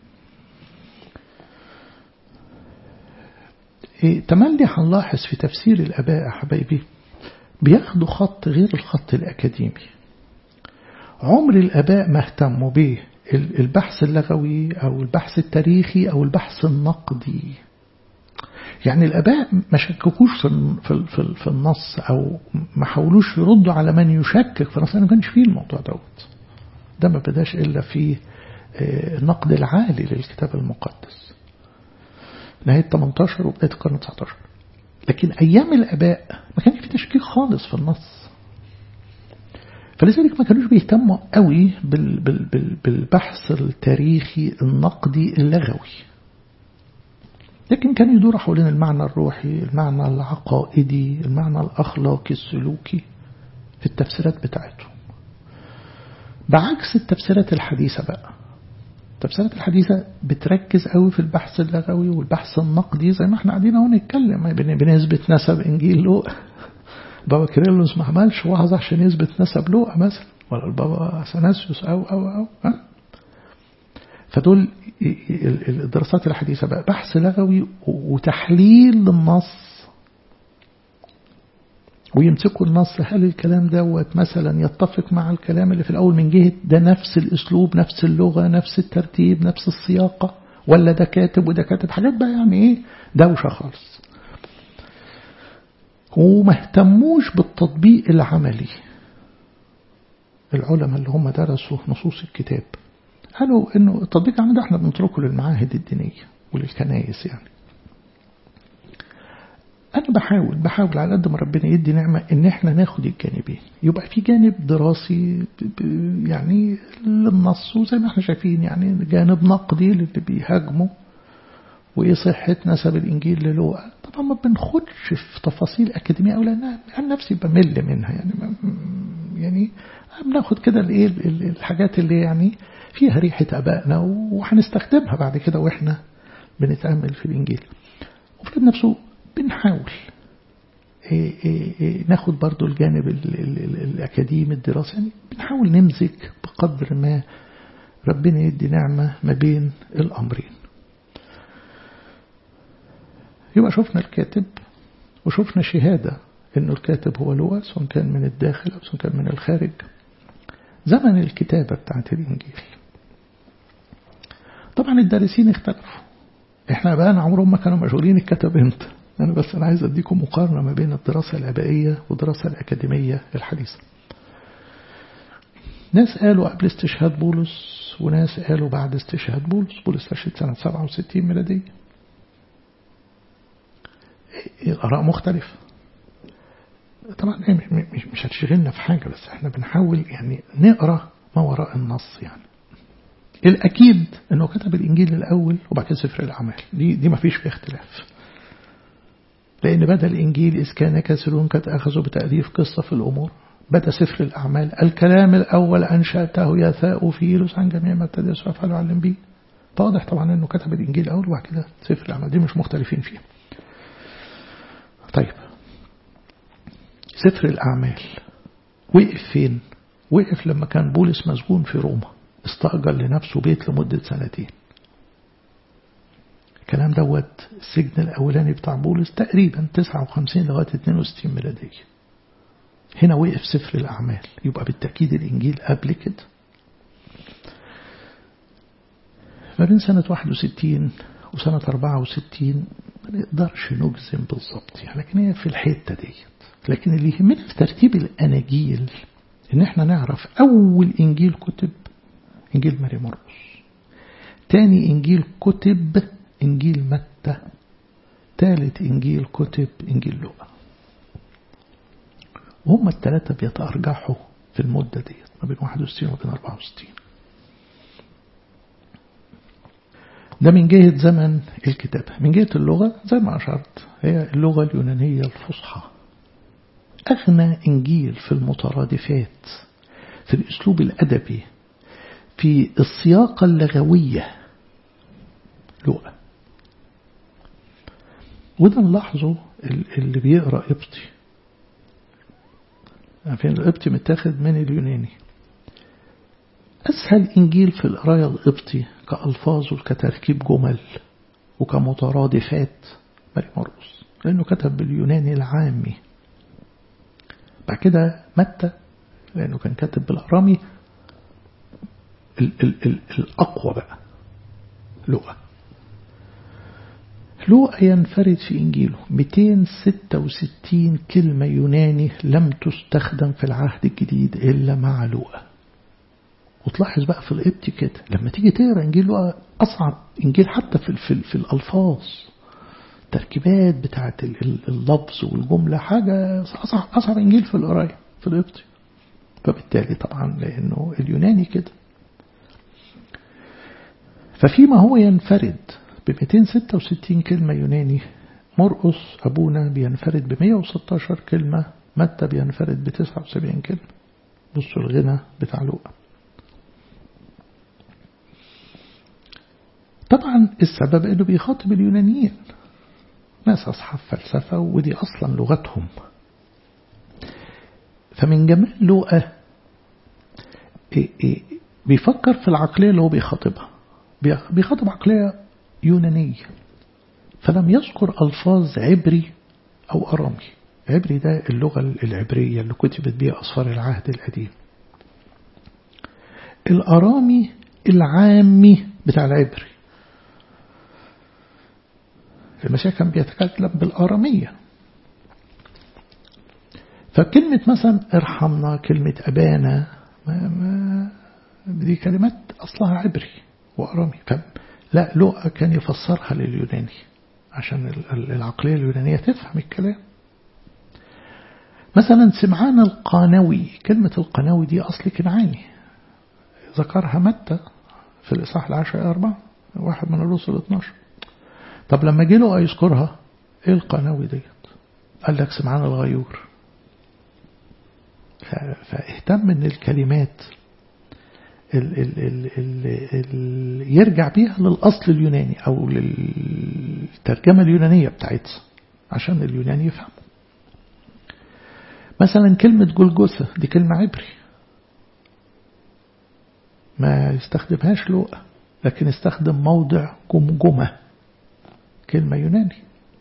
إيه تملي هنلاحظ في تفسير الآباء حبايبي بياخدوا خط غير الخط الأكاديمي عمر الآباء ما اهتموا به البحث اللغوي أو البحث التاريخي أو البحث النقدي يعني الآباء ما شككوش في, في, في, في النص أو ما حاولوش يردوا على من يشكك في النص ما كانش فيه الموضوع دوت ده ما بداش إلا في النقد العالي للكتاب المقدس نهاية 18 وبداية القرن 19 لكن أيام الآباء ما كانش في تشكيك خالص في النص فلذلك ما كانوش بيهتموا قوي بال بال بال بالبحث التاريخي النقدي اللغوي لكن كان يدور حوالين المعنى الروحي المعنى العقائدي المعنى الأخلاقي السلوكي في التفسيرات بتاعتهم بعكس التفسيرات الحديثة بقى التفسيرات الحديثة بتركز قوي في البحث اللغوي والبحث النقدي زي ما احنا قاعدين اهو نتكلم بنثبت نسب انجيل لوقا بابا كيرلس ما عملش وعظ عشان يثبت نسب لوقا مثلا ولا البابا اثناسيوس او او او ها فدول الدراسات الحديثة بقى بحث لغوي وتحليل للنص ويمسكوا النص هل الكلام دوت مثلا يتفق مع الكلام اللي في الأول من جهة ده نفس الأسلوب نفس اللغة نفس الترتيب نفس السياقة ولا ده كاتب وده كاتب حاجات بقى يعني ايه دوشة خالص وما اهتموش بالتطبيق العملي العلماء اللي هم درسوا نصوص الكتاب قالوا انه التطبيق العملي ده احنا بنتركه للمعاهد الدينية وللكنايس يعني أنا بحاول بحاول على قد ما ربنا يدي نعمة إن إحنا ناخد الجانبين يبقى في جانب دراسي يعني للنص وزي ما إحنا شايفين يعني جانب نقدي للي بيهاجموا وإيه صحة نسب الإنجيل للوقا طبعا ما بنخدش في تفاصيل أكاديمية أو لأن عن نفسي بمل منها يعني يعني بناخد كده الإيه الحاجات اللي يعني فيها ريحة أبائنا وهنستخدمها بعد كده وإحنا بنتأمل في الإنجيل وفي نفسه بنحاول إيه إيه إيه ناخد برضو الجانب ال ال ال الأكاديمي الدراسي يعني بنحاول نمزج بقدر ما ربنا يدي نعمة ما بين الأمرين يبقى شفنا الكاتب وشفنا شهادة إنه الكاتب هو لوقا سواء كان من الداخل أو سواء كان من الخارج زمن الكتابة بتاعت الإنجيل طبعا الدارسين اختلفوا احنا بقى عمرهم ما كانوا مشغولين الكتب امتى أنا بس أنا عايز أديكم مقارنة ما بين الدراسة الآبائية والدراسة الأكاديمية الحديثة ناس قالوا قبل استشهاد بولس وناس قالوا بعد استشهاد بولس بولس استشهد سنة 67 ميلادية الآراء مختلفة طبعا مش مش هتشغلنا في حاجة بس احنا بنحاول يعني نقرأ ما وراء النص يعني الأكيد أنه كتب الإنجيل الأول وبعد كده سفر الأعمال دي دي ما فيش فيها اختلاف لأن بدأ الإنجيل إذ كان كثيرون قد أخذوا بتأليف قصة في الأمور بدأ سفر الأعمال الكلام الأول أنشأته يا ثاؤفيلوس عن جميع ما ابتدى يسوع فعله علم به فواضح طبعا أنه كتب الإنجيل الأول وبعد كده سفر الأعمال دي مش مختلفين فيها طيب سفر الأعمال وقف فين وقف لما كان بولس مسجون في روما استأجر لنفسه بيت لمدة سنتين الكلام دوت السجن الأولاني بتاع بولس تقريبا 59 لغاية 62 ميلادية هنا وقف سفر الأعمال يبقى بالتأكيد الإنجيل قبل كده ما بين سنة 61 وسنة 64 ما نقدرش نجزم بالظبط يعني لكن هي في الحتة ديت لكن اللي يهمنا في ترتيب الأناجيل إن احنا نعرف أول إنجيل كتب إنجيل ماري مرقس تاني إنجيل كتب إنجيل متى تالت إنجيل كتب إنجيل لوقا وهم الثلاثة بيتأرجحوا في المدة ديت ما بين 61 وبين 64 ده من جهة زمن الكتابة من جهة اللغة زي ما أشرت هي اللغة اليونانية الفصحى أغنى إنجيل في المترادفات في الأسلوب الأدبي في السياقة اللغوية لغة وده نلاحظه اللي بيقرأ قبطي عارفين القبطي متاخد من اليوناني أسهل إنجيل في القراية القبطي كألفاظ وكتركيب جمل وكمترادفات ماري مرقس لأنه كتب باليوناني العامي بعد كده متى لأنه كان كاتب بالأرامي ال ال ال الأقوى بقى لغة لوقا ينفرد في إنجيله 266 كلمة يوناني لم تستخدم في العهد الجديد إلا مع لوقا وتلاحظ بقى في القبط كده لما تيجي تقرا إنجيل لوقا أصعب إنجيل حتى في, في, في الألفاظ التركيبات بتاعة اللفظ والجملة حاجة أصعب, أصعب إنجيل في القراية في القبط فبالتالي طبعا لأنه اليوناني كده ففيما هو ينفرد ب 266 كلمة يوناني مرقس أبونا بينفرد ب 116 كلمة متى بينفرد ب 79 كلمة بصوا الغنى بتاع لوقا طبعا السبب انه بيخاطب اليونانيين ناس أصحاب فلسفة ودي أصلا لغتهم فمن جمال لوقا بيفكر في العقلية اللي هو بيخاطبها بيخاطب عقلية يونانية فلم يذكر ألفاظ عبري أو أرامي عبري ده اللغة العبرية اللي كتبت بها أصفار العهد القديم الأرامي العامي بتاع العبري المسيح كان بيتكلم بالآرامية فكلمة مثلا ارحمنا كلمة أبانا ما ما دي كلمات أصلها عبري وأرامي لا لؤى كان يفسرها لليوناني عشان العقلية اليونانية تفهم الكلام مثلا سمعان القانوي كلمة القانوي دي أصل كنعاني ذكرها متى في الإصحاح العشر أربعة واحد من الرسل 12 طب لما جه له يذكرها ايه القناوي ديت قال لك سمعان الغيور فاهتم ان الكلمات ال ال ال ال ال يرجع بيها للأصل اليوناني أو للترجمة اليونانية بتاعتها عشان اليوناني يفهم مثلا كلمة جلجثة دي كلمة عبري ما يستخدمهاش لوقا لكن استخدم موضع جمجمة كلمة يوناني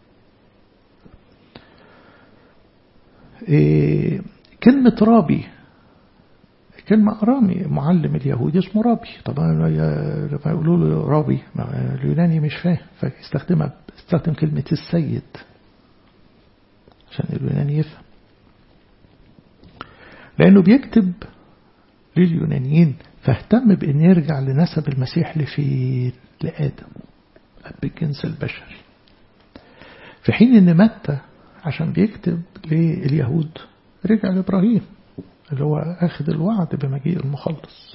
إيه كلمة رابي كلمة أرامي معلم اليهود اسمه رابي طبعا لما يقولوا له رابي اليوناني مش فاهم فيستخدمها استخدم كلمة السيد عشان اليوناني يفهم لأنه بيكتب لليونانيين فاهتم بأن يرجع لنسب المسيح لفين لآدم أب الجنس البشري في حين أن متى عشان بيكتب لليهود رجع لإبراهيم اللي هو أخذ الوعد بمجيء المخلص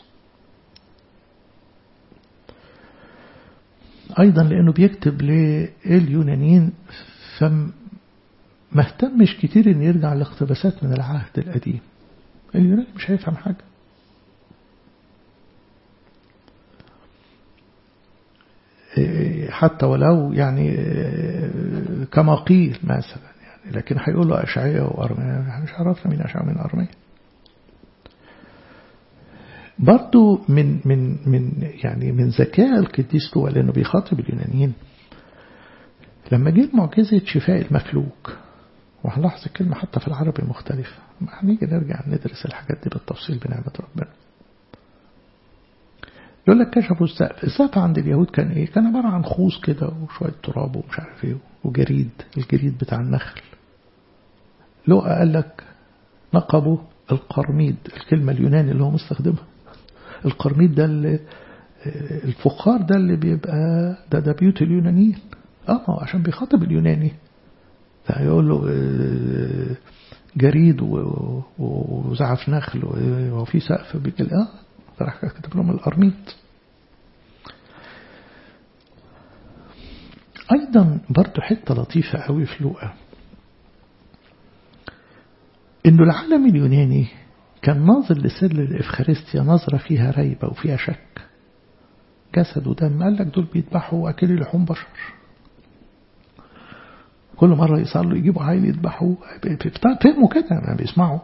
أيضا لأنه بيكتب لليونانيين فما اهتمش كتير أن يرجع لاقتباسات من العهد القديم اليوناني مش هيفهم حاجة حتى ولو يعني كما قيل مثلا يعني لكن هيقول له أشعية وأرمية مش عرفنا مين أشعية من أرمية برضو من من من يعني من ذكاء القديس لوقا لأنه بيخاطب اليونانيين لما جه معجزة شفاء المفلوج وهنلاحظ الكلمة حتى في العربي مختلفة هنيجي نرجع ندرس الحاجات دي بالتفصيل بنعمة ربنا يقول لك كشفوا السقف السقف عند اليهود كان ايه كان عبارة عن خوص كده وشوية تراب ومش عارف ايه وجريد الجريد بتاع النخل لقى قال لك نقبوا القرميد الكلمة اليوناني اللي هو مستخدمها القرميد ده اللي الفخار ده اللي بيبقى ده ده بيوت اليونانيين اه عشان بيخاطب اليوناني فيقول له جريد وزعف نخل وفي سقف بيجي اه فراح كاتب لهم القرميد أيضا برضو حتة لطيفة قوي في لوقا إنه العالم اليوناني كان ناظر لسر الإفخارستيا نظرة فيها ريبة وفيها شك جسد ودم قال لك دول بيذبحوا أكل لحوم بشر كل مرة يصلوا يجيبوا عيل يذبحوا فهموا كده ما بيسمعوا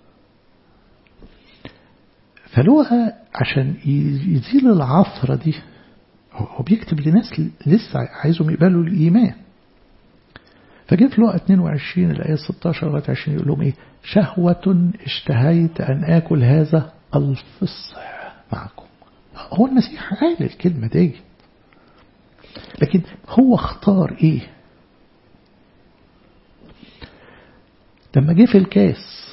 فلوقا عشان يزيل العثرة دي هو بيكتب لناس لسه عايزهم يقبلوا الإيمان فجه في لقى 22 الآية 16 لغاية 20 يقول لهم إيه شهوة اشتهيت أن آكل هذا الفصح معكم هو المسيح قال الكلمة دي لكن هو اختار إيه لما جه في الكاس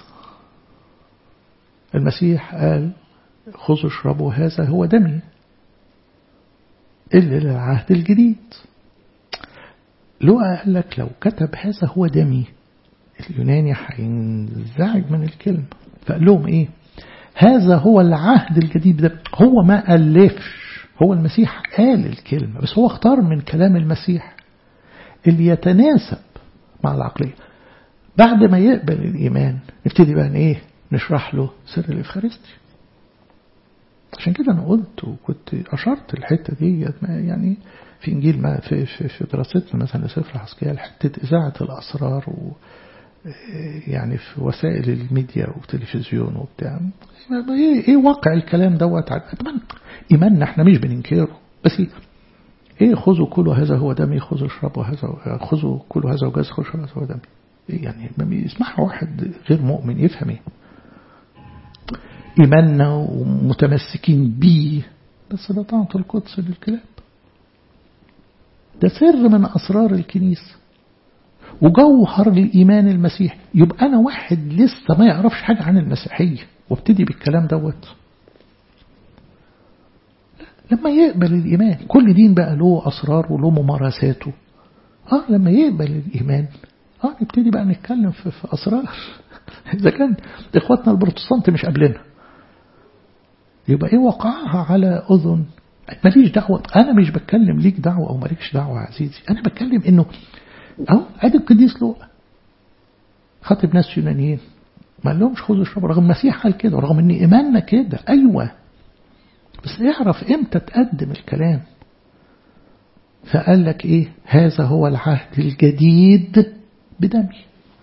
المسيح قال خذوا اشربوا هذا هو دمي إلا للعهد الجديد لو قال لك لو كتب هذا هو دمي اليوناني هينزعج من الكلمة فقال لهم إيه هذا هو العهد الجديد ده هو ما ألفش هو المسيح قال الكلمة بس هو اختار من كلام المسيح اللي يتناسب مع العقلية بعد ما يقبل الإيمان نبتدي بقى إيه نشرح له سر الإفخارستي عشان كده أنا قلت وكنت أشرت الحتة دي يعني في إنجيل ما في, في, في دراستنا مثلا لسفر حسكيال حتة إذاعة الأسرار و يعني في وسائل الميديا والتلفزيون وبتاع ايه, إيه واقع الكلام دوت طبعا ايماننا احنا مش بننكره بس ايه خذوا كلوا هذا هو دمي خذوا اشربوا هذا خذوا كلوا هذا وجاز خذوا هذا هو دمي إيه يعني ما يسمعها واحد غير مؤمن يفهم ايه ايماننا ومتمسكين بيه بس ده طعمة القدس للكلاب ده سر من أسرار الكنيسة وجوهر الإيمان المسيحي يبقى أنا واحد لسه ما يعرفش حاجة عن المسيحية وابتدي بالكلام دوت لما يقبل الإيمان كل دين بقى له أسرار وله ممارساته آه لما يقبل الإيمان آه نبتدي بقى نتكلم في, في أسرار إذا كان إخواتنا البروتستانت مش قبلنا يبقى إيه وقعها على أذن ماليش دعوة أنا مش بتكلم ليك دعوة أو مالكش دعوة يا عزيزي أنا بتكلم إنه أهو أدي القديس لوقا خاطب ناس يونانيين ما لهمش خذوا اشربوا رغم المسيح قال كده ورغم ان ايماننا كده ايوه بس يعرف امتى تقدم الكلام فقال لك ايه هذا هو العهد الجديد بدمي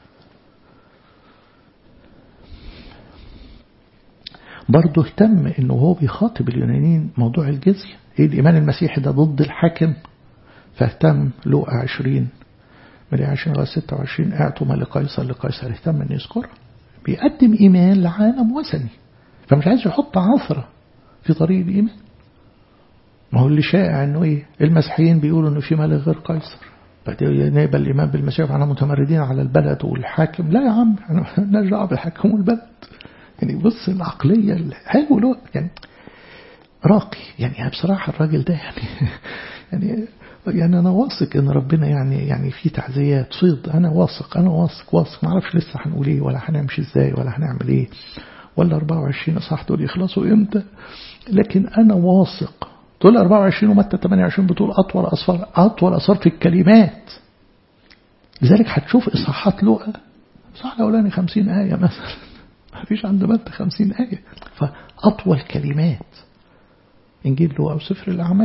برضه اهتم انه هو بيخاطب اليونانيين موضوع الجزية ايه الايمان المسيحي ده ضد الحاكم فاهتم لوقا 20 من 20 لغاية 26 اعطوا ما لقيصر لقيصر اهتم ان يذكرها بيقدم ايمان لعالم وثني فمش عايز يحط عثرة في طريق الايمان ما هو اللي شائع انه ايه المسيحيين بيقولوا انه في ملك غير قيصر نقبل الايمان بالمسيح فاحنا متمردين على البلد والحاكم لا يا عم احنا مالناش دعوه بالحاكم والبلد يعني بص العقليه حلو له يعني راقي يعني بصراحه الراجل ده يعني يعني يعني انا واثق ان ربنا يعني يعني في تعزيات فيض انا واثق انا واثق واثق ما اعرفش لسه هنقول ايه ولا هنمشي ازاي ولا هنعمل ايه ولا 24 اصح دول يخلصوا امتى لكن انا واثق دول 24 ومتى 28 بتقول اطول اصفار اطول اصفار في الكلمات لذلك هتشوف اصحاحات لقا صح الاولاني 50 ايه مثلا ما فيش عند متى 50 ايه فاطول كلمات انجيل لقا وسفر الاعمال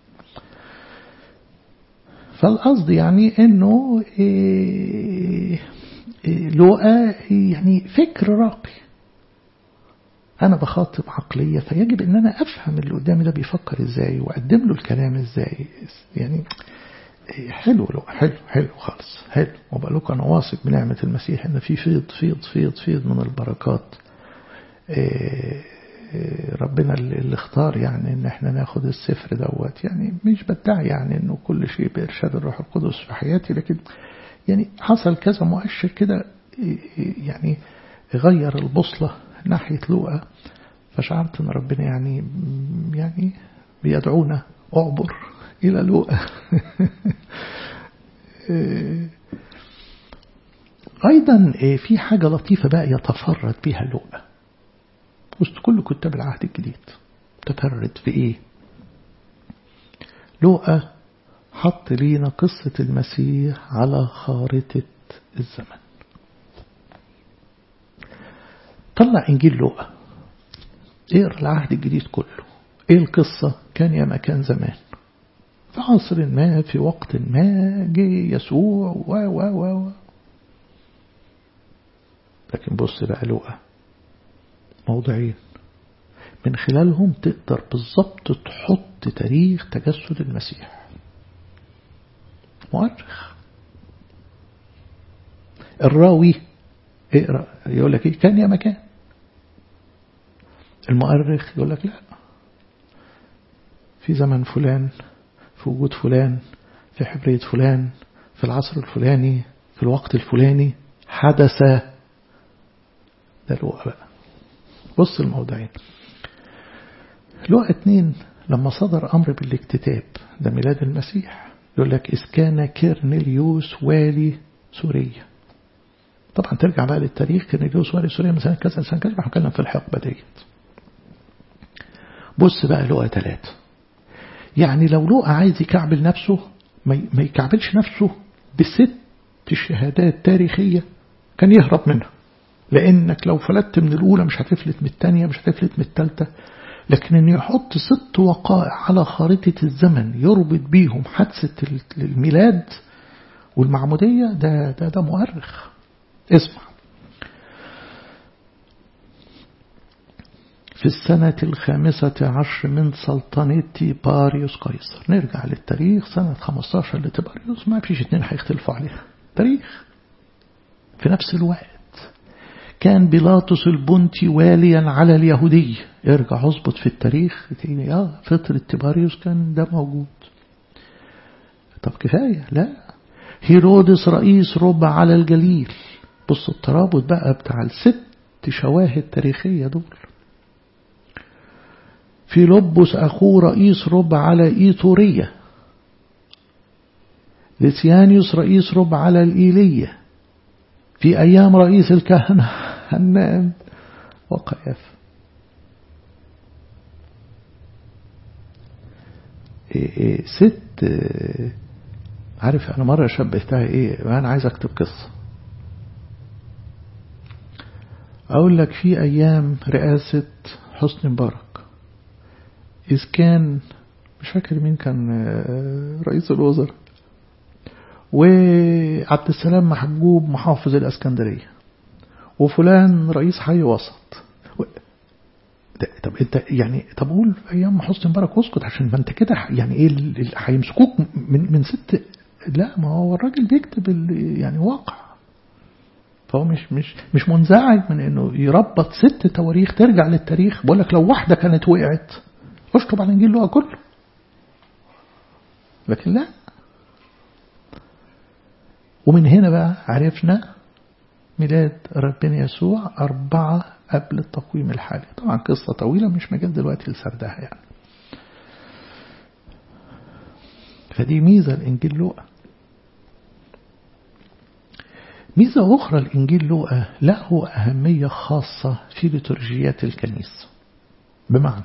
فالقصد يعني انه إيه إيه لقى يعني فكر راقي انا بخاطب عقلية فيجب ان انا افهم اللي قدامي ده بيفكر ازاي واقدم له الكلام ازاي يعني حلو له حلو حلو خالص حلو وبقول لكم انا واثق بنعمة المسيح ان في فيض فيض فيض فيض من البركات إيه ربنا اللي اختار يعني ان احنا ناخد السفر دوت يعني مش بدعي يعني انه كل شيء بإرشاد الروح القدس في حياتي لكن يعني حصل كذا مؤشر كده يعني غير البوصلة ناحية لوقا فشعرت ان ربنا يعني يعني بيدعونا اعبر الى لوقا ايضا في حاجة لطيفة بقى يتفرد بها لوقا وسط كل كتاب العهد الجديد تفرد في ايه لوقا حط لينا قصة المسيح على خارطة الزمن طلع إنجيل لوقا اقرا العهد الجديد كله ايه القصة كان يا مكان زمان في عصر ما في وقت ما جه يسوع و و و لكن بص بقى لوقا موضعين من خلالهم تقدر بالظبط تحط تاريخ تجسد المسيح مؤرخ الراوي اقرا يقول لك ايه كان يا مكان المؤرخ يقول لك لا في زمن فلان في وجود فلان في حبرية فلان في العصر الفلاني في الوقت الفلاني حدث ده لوقا بقى بص الموضعين لوقا اتنين لما صدر أمر بالاكتتاب ده ميلاد المسيح يقول لك إذ كان كيرنيليوس والي سوريا طبعا ترجع بقى للتاريخ كيرنيليوس والي سوريا من سنة كذا سنة كذا هنتكلم في الحقبة ديت بص بقى لوقا ثلاثة يعني لو لوقا عايز يكعبل نفسه ما يكعبلش نفسه بست شهادات تاريخية كان يهرب منها لأنك لو فلتت من الأولى مش هتفلت من الثانية مش هتفلت من الثالثة لكن أن يحط ست وقائع على خارطة الزمن يربط بيهم حادثة الميلاد والمعمودية ده ده ده مؤرخ اسمع في السنة الخامسة عشر من سلطنة تيباريوس قيصر نرجع للتاريخ سنة 15 لتيباريوس ما فيش اتنين هيختلفوا عليها تاريخ في نفس الوقت كان بيلاطس البنطي واليا على اليهودية ارجع اظبط في التاريخ اه فترة تيباريوس كان ده موجود طب كفاية لا هيرودس رئيس ربع على الجليل بص الترابط بقى بتاع الست شواهد تاريخية دول في لبس أخوه رئيس ربع على إيطورية لسيانيوس رئيس ربع على الإيلية في أيام رئيس الكهنة هنان وقياف إيه إيه ست إيه عارف أنا مرة شبهتها إيه أنا عايز أكتب قصة أقول لك في أيام رئاسة حسني مبارك إذ كان مش فاكر مين كان رئيس الوزراء وعبد السلام محجوب محافظ الاسكندرية وفلان رئيس حي وسط طب انت يعني طب قول ايام حسني مبارك اسكت عشان ما انت كده يعني ايه هيمسكوك من من ست لا ما هو الراجل بيكتب يعني واقع فهو مش مش مش منزعج من انه يربط ست تواريخ ترجع للتاريخ بقول لك لو واحده كانت وقعت اشطب على الانجيل كله لكن لا ومن هنا بقى عرفنا ميلاد ربنا يسوع أربعة قبل التقويم الحالي طبعا قصة طويلة مش مجال دلوقتي لسردها يعني فدي ميزة الإنجيل لوقا ميزة أخرى الإنجيل لوقا له أهمية خاصة في لترجيات الكنيسة بمعنى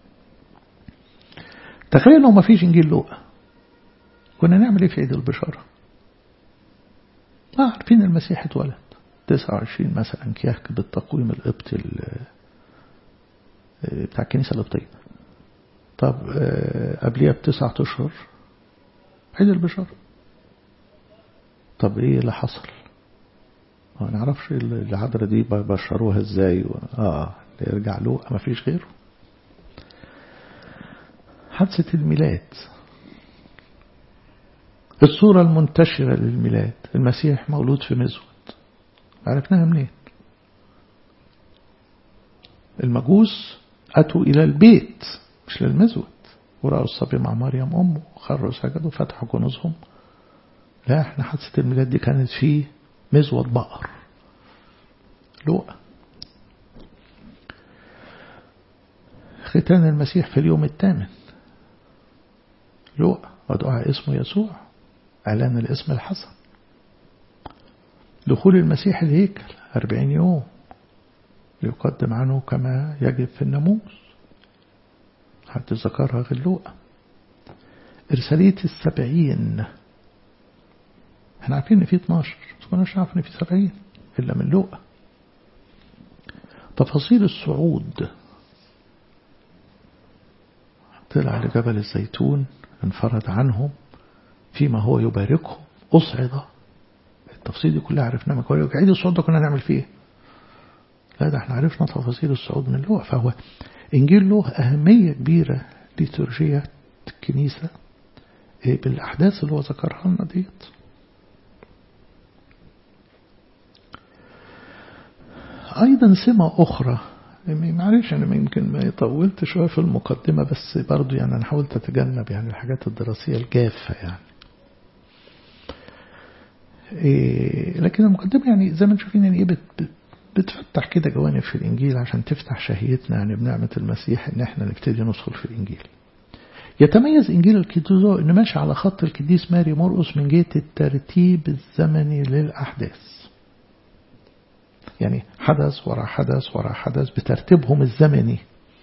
تخيل لو ما فيش إنجيل لوقا كنا نعمل إيه في عيد البشارة ما عارفين المسيح اتولد 29 مثلا كيهك بالتقويم القبطي بتاع الكنيسة القبطية طب قبليها بتسعة أشهر عيد البشارة طب ايه اللي حصل ما نعرفش العذرة دي بشروها ازاي و... اه يرجع له ما فيش غيره حادثة الميلاد الصورة المنتشرة للميلاد المسيح مولود في مزود عرفناها منين المجوس أتوا إلى البيت مش للمزود ورأوا الصبي مع مريم أمه خروا سجدوا فتحوا كنوزهم لا احنا حادثة الميلاد دي كانت في مزود بقر لؤى ختان المسيح في اليوم الثامن لؤى ودعا اسمه يسوع إعلان الاسم الحسن دخول المسيح الهيكل أربعين يوم ليقدم عنه كما يجب في الناموس حد ذكرها غير لؤى إرسالية السبعين احنا عارفين ان في 12 بس كناش عارف ان في 70 الا من لؤى تفاصيل الصعود طلع لجبل الزيتون انفرد عنهم فيما هو يباركهم أصعد التفاصيل دي كلها عرفناها من كويس عيد الصعود ده كنا نعمل فيه لا ده احنا عرفنا تفاصيل الصعود من لوح فهو إنجيل له أهمية كبيرة لترجية الكنيسة بالأحداث اللي هو ذكرها لنا ديت أيضا سمة أخرى معلش أنا يمكن ما طولت شوية في المقدمة بس برضو يعني أنا حاولت أتجنب يعني الحاجات الدراسية الجافة يعني إيه لكن المقدمة يعني زي ما انتم شايفين يعني إيه بت بتفتح كده جوانب في الإنجيل عشان تفتح شهيتنا يعني بنعمة المسيح إن إحنا نبتدي ندخل في الإنجيل يتميز إنجيل الكيتوزو إنه ماشي على خط القديس ماري مرقس من جهة الترتيب الزمني للأحداث يعني حدث وراء حدث وراء حدث بترتيبهم الزمني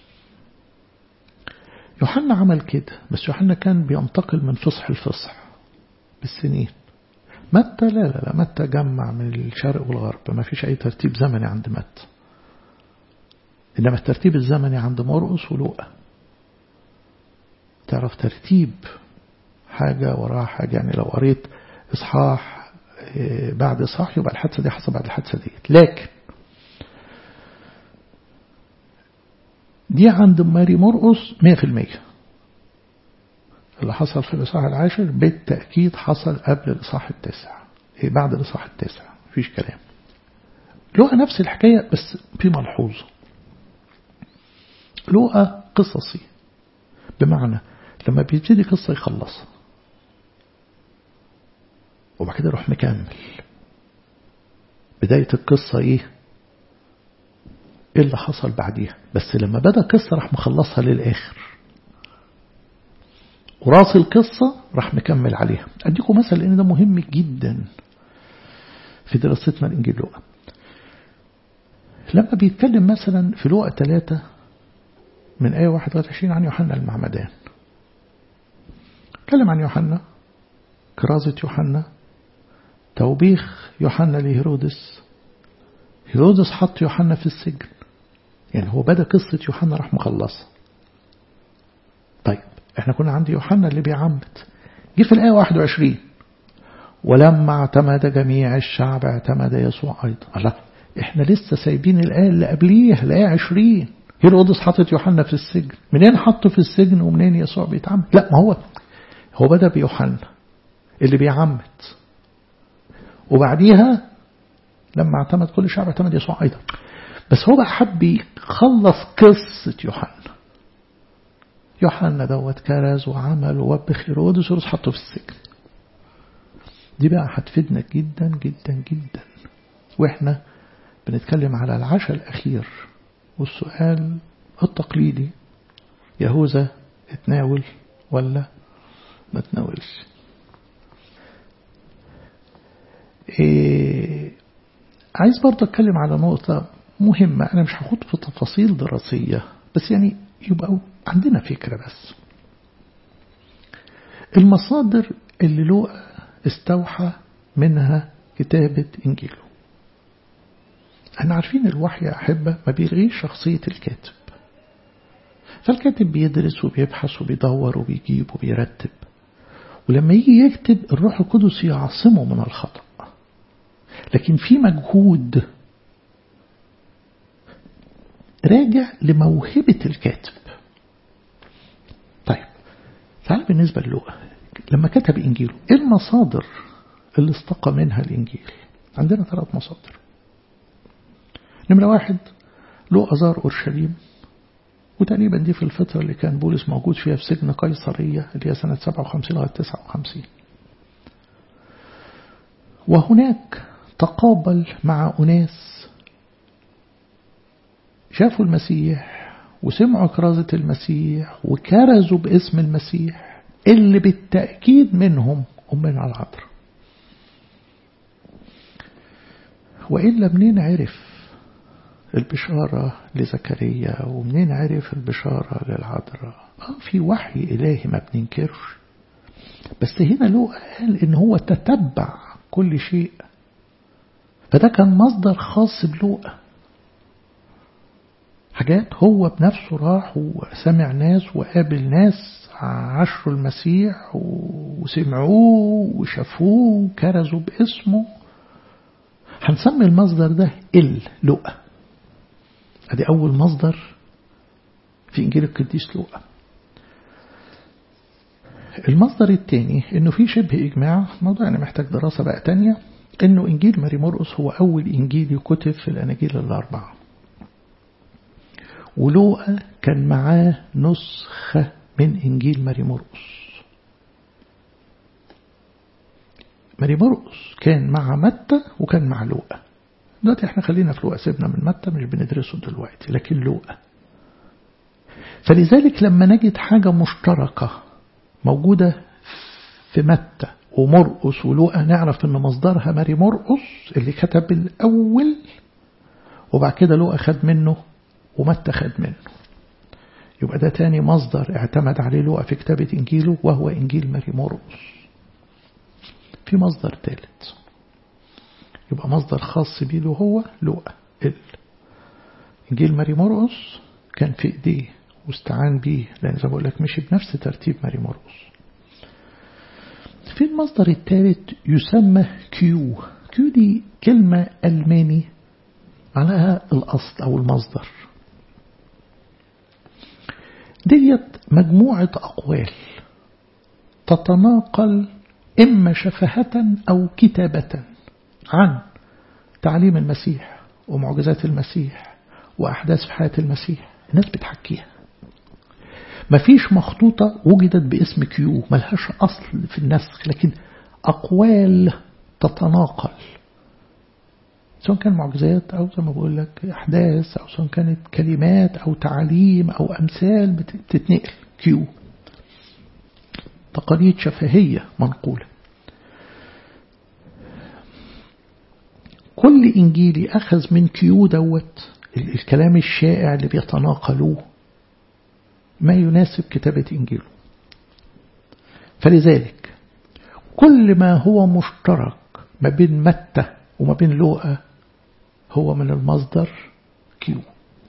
يوحنا عمل كده بس يوحنا كان بينتقل من فصح لفصح بالسنين متى لا لا لا متى جمع من الشرق والغرب ما فيش أي ترتيب زمني عند متى إنما الترتيب الزمني عند مرقس ولوقا تعرف ترتيب حاجة وراء حاجة يعني لو قريت إصحاح بعد إصحاح يبقى الحادثة دي حصل بعد الحادثة دي لكن دي عند ماري مرقس 100% اللي حصل في الإصحاح العاشر بالتأكيد حصل قبل الإصحاح التاسع إيه بعد الإصحاح التاسع مفيش كلام لغة نفس الحكاية بس في ملحوظة لغة قصصي بمعنى لما بيبتدي قصة يخلصها وبعد كده يروح مكمل بداية القصة ايه ايه اللي حصل بعديها بس لما بدأ قصة راح مخلصها للآخر وراس القصة راح مكمل عليها أديكم مثل لأن ده مهم جدا في دراستنا الإنجيل لوقا لما بيتكلم مثلا في لوقا 3 من آية 21 عن يوحنا المعمدان اتكلم عن يوحنا كرازة يوحنا توبيخ يوحنا لهيرودس هيرودس حط يوحنا في السجن يعني هو بدأ قصة يوحنا راح مخلصها طيب احنا كنا عند يوحنا اللي بيعمد جه في الآية 21 ولما اعتمد جميع الشعب اعتمد يسوع أيضا الله احنا لسه سايبين الآية اللي قبليها الآية 20 هيرودس حطت يوحنا في السجن منين حطه في السجن ومنين يسوع بيتعمد لا ما هو هو بدأ بيوحنا اللي بيعمد وبعديها لما اعتمد كل شعب اعتمد يسوع أيضا بس هو بقى حب يخلص قصة يوحنا يوحنا دوت كرز وعمل ووبخ هيرودس ورس حطه في السجن دي بقى هتفيدنا جدا جدا جدا واحنا بنتكلم على العشاء الأخير والسؤال التقليدي يهوذا اتناول ولا ما تناولش إيه عايز برضه اتكلم على نقطة مهمة أنا مش هاخد في تفاصيل دراسية بس يعني يبقى عندنا فكرة بس المصادر اللي لوقا استوحى منها كتابة إنجيله احنا عارفين الوحي يا أحبة ما بيلغيش شخصية الكاتب فالكاتب بيدرس وبيبحث وبيدور وبيجيب وبيرتب ولما يجي يكتب الروح القدس يعصمه من الخطأ لكن في مجهود راجع لموهبة الكاتب طيب تعال بالنسبة للغة لما كتب إنجيله إيه المصادر اللي استقى منها الإنجيل عندنا ثلاث مصادر نمرة واحد له أزار أورشليم وتقريبا دي في الفترة اللي كان بولس موجود فيها في سجن قيصرية اللي هي سنة 57 لغاية 59 وهناك تقابل مع أناس شافوا المسيح وسمعوا كرازة المسيح وكرزوا باسم المسيح اللي بالتأكيد منهم أمنا العذراء وإلا منين عرف البشارة لزكريا ومنين عرف البشارة للعذراء آه في وحي إلهي ما بننكرش بس هنا له قال إن هو تتبع كل شيء فده كان مصدر خاص بلوقا حاجات هو بنفسه راح وسمع ناس وقابل ناس عاشروا المسيح وسمعوه وشافوه وكرزوا باسمه هنسمي المصدر ده ال لوقا ادي اول مصدر في انجيل القديس لوقا المصدر الثاني انه في شبه اجماع موضوع يعني محتاج دراسه بقى تانية انه انجيل ماري مرقس هو اول انجيل يكتب في الاناجيل الاربعه ولوقا كان معاه نسخه من انجيل ماري مرقس ماري مرقس كان مع متى وكان مع لوقا دلوقتي احنا خلينا في لوقا سيبنا من متى مش بندرسه دلوقتي لكن لوقا فلذلك لما نجد حاجة مشتركة موجودة في متى ومرقس ولوقا نعرف ان مصدرها ماري مرقس اللي كتب الأول وبعد كده لوقا خد منه ومتى خد منه يبقى ده تاني مصدر اعتمد عليه لوقا في كتابة إنجيله وهو إنجيل ماري مرقس في مصدر ثالث يبقى مصدر خاص بيه له هو لوقا ال إنجيل ماري مرقس كان في إيديه واستعان بيه لأن زي ما بقول لك مشي بنفس ترتيب ماري مرقس في المصدر الثالث يسمى كيو كيو دي كلمة ألماني معناها الأصل أو المصدر ديت مجموعة أقوال تتناقل إما شفهة أو كتابة عن تعليم المسيح ومعجزات المسيح وأحداث في حياة المسيح الناس بتحكيها مفيش مخطوطة وجدت باسم كيو ملهاش أصل في النسخ لكن أقوال تتناقل سواء كان معجزات أو زي ما بقول لك أحداث أو سواء كانت كلمات أو تعليم أو أمثال بتتنقل كيو تقاليد شفهية منقولة كل إنجيلي أخذ من كيو دوت الكلام الشائع اللي بيتناقلوه ما يناسب كتابة إنجيله فلذلك كل ما هو مشترك ما بين متى وما بين لوقا هو من المصدر كيو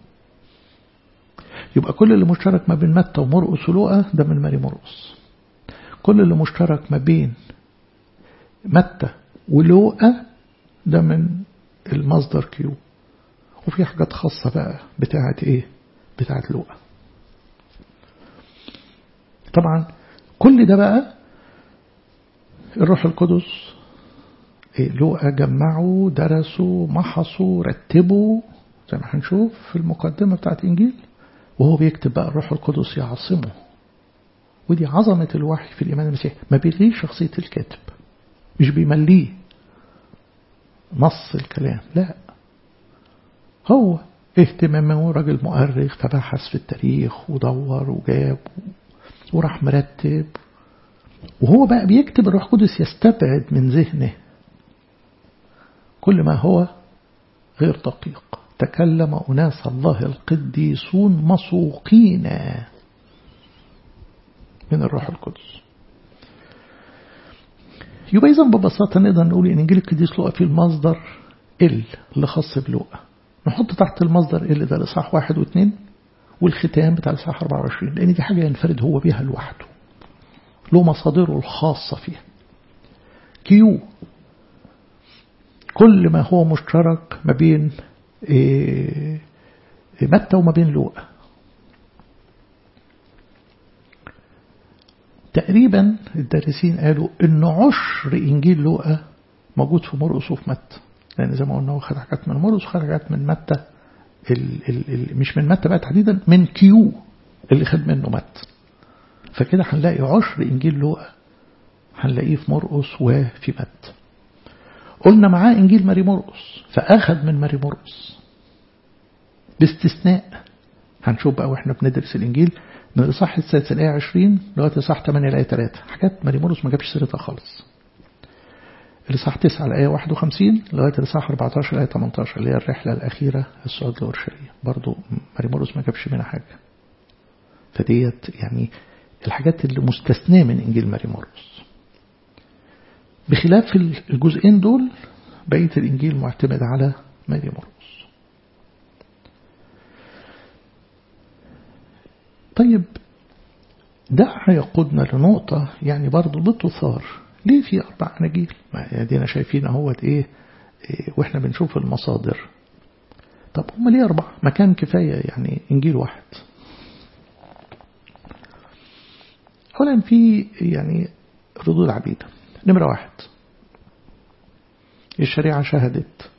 يبقى كل اللي مشترك ما بين متى ومرقس ولوقا ده من ماري مرقس كل اللي مشترك ما بين متى ولوقا ده من المصدر كيو وفي حاجات خاصة بقى بتاعة ايه بتاعة لوقا طبعا كل ده بقى الروح القدس إيه لوقا جمعوا درسوا محصوا رتبوا زي ما هنشوف في المقدمة بتاعت إنجيل وهو بيكتب بقى الروح القدس يعصمه ودي عظمة الوحي في الإيمان المسيحي ما بيلغيش شخصية الكاتب مش بيمليه نص الكلام لا هو اهتمامه راجل مؤرخ فبحث في التاريخ ودور وجاب وراح مرتب وهو بقى بيكتب الروح القدس يستبعد من ذهنه كل ما هو غير دقيق تكلم أناس الله القديسون مسوقين من الروح القدس يبقى إذا ببساطة نقدر نقول إن إنجيل القديس لوقا فيه المصدر ال اللي خاص بلوقا نحط تحت المصدر ال ده الإصحاح واحد واثنين والختام بتاع الإصحاح 24 لأن دي حاجة ينفرد هو بيها لوحده له مصادره الخاصة فيها كيو كل ما هو مشترك ما بين متى وما بين لوقا تقريبا الدارسين قالوا ان عشر انجيل لوقا موجود في مرقس وفي متى لان زي ما قلنا هو خد حاجات من مرقس وخد حاجات من متى ال ال ال مش من متى بقى تحديدا من كيو اللي خد منه متى فكده هنلاقي عشر إنجيل لوقا هنلاقيه في مرقس وفي متى قلنا معاه إنجيل ماري مرقس فأخذ من ماري مرقس باستثناء هنشوف بقى واحنا بندرس الإنجيل من الإصحاح السادس الآية 20 لغاية الإصحاح 8 الآية 3 حاجات ماري مرقس ما جابش سيرتها خالص الإصحاح 9 الآية 51 لغاية الإصحاح 14 الآية 18 اللي هي الرحلة الأخيرة الصعود لأورشليم برضو ماري مرقس ما جابش منها حاجة فديت يعني الحاجات اللي مستثناة من إنجيل ماري مرقس بخلاف الجزئين دول بقية الإنجيل معتمد على ماري مرقس طيب ده هيقودنا لنقطة يعني برضو بتثار ليه في أربع أناجيل ما دينا شايفين اهوت إيه, إيه وإحنا بنشوف المصادر طب هم ليه أربعة ما كان كفاية يعني إنجيل واحد أولا في يعني ردود عديدة نمرة واحد الشريعة شهدت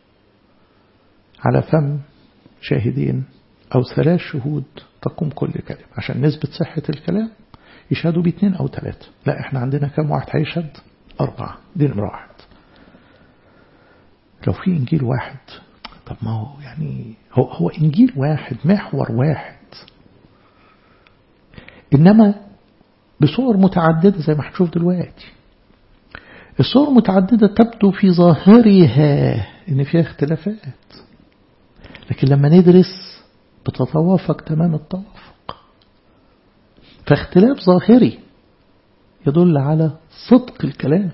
على فم شاهدين أو ثلاث شهود تقوم كل كلمة عشان نثبت صحة الكلام يشهدوا باثنين أو ثلاثة لا احنا عندنا كم واحد هيشهد أربعة دي نمرة واحد لو في إنجيل واحد طب ما هو يعني هو, هو إنجيل واحد محور واحد إنما بصور متعددة زي ما هنشوف دلوقتي الصور متعددة تبدو في ظاهرها إن فيها اختلافات لكن لما ندرس بتتوافق تمام التوافق فاختلاف ظاهري يدل على صدق الكلام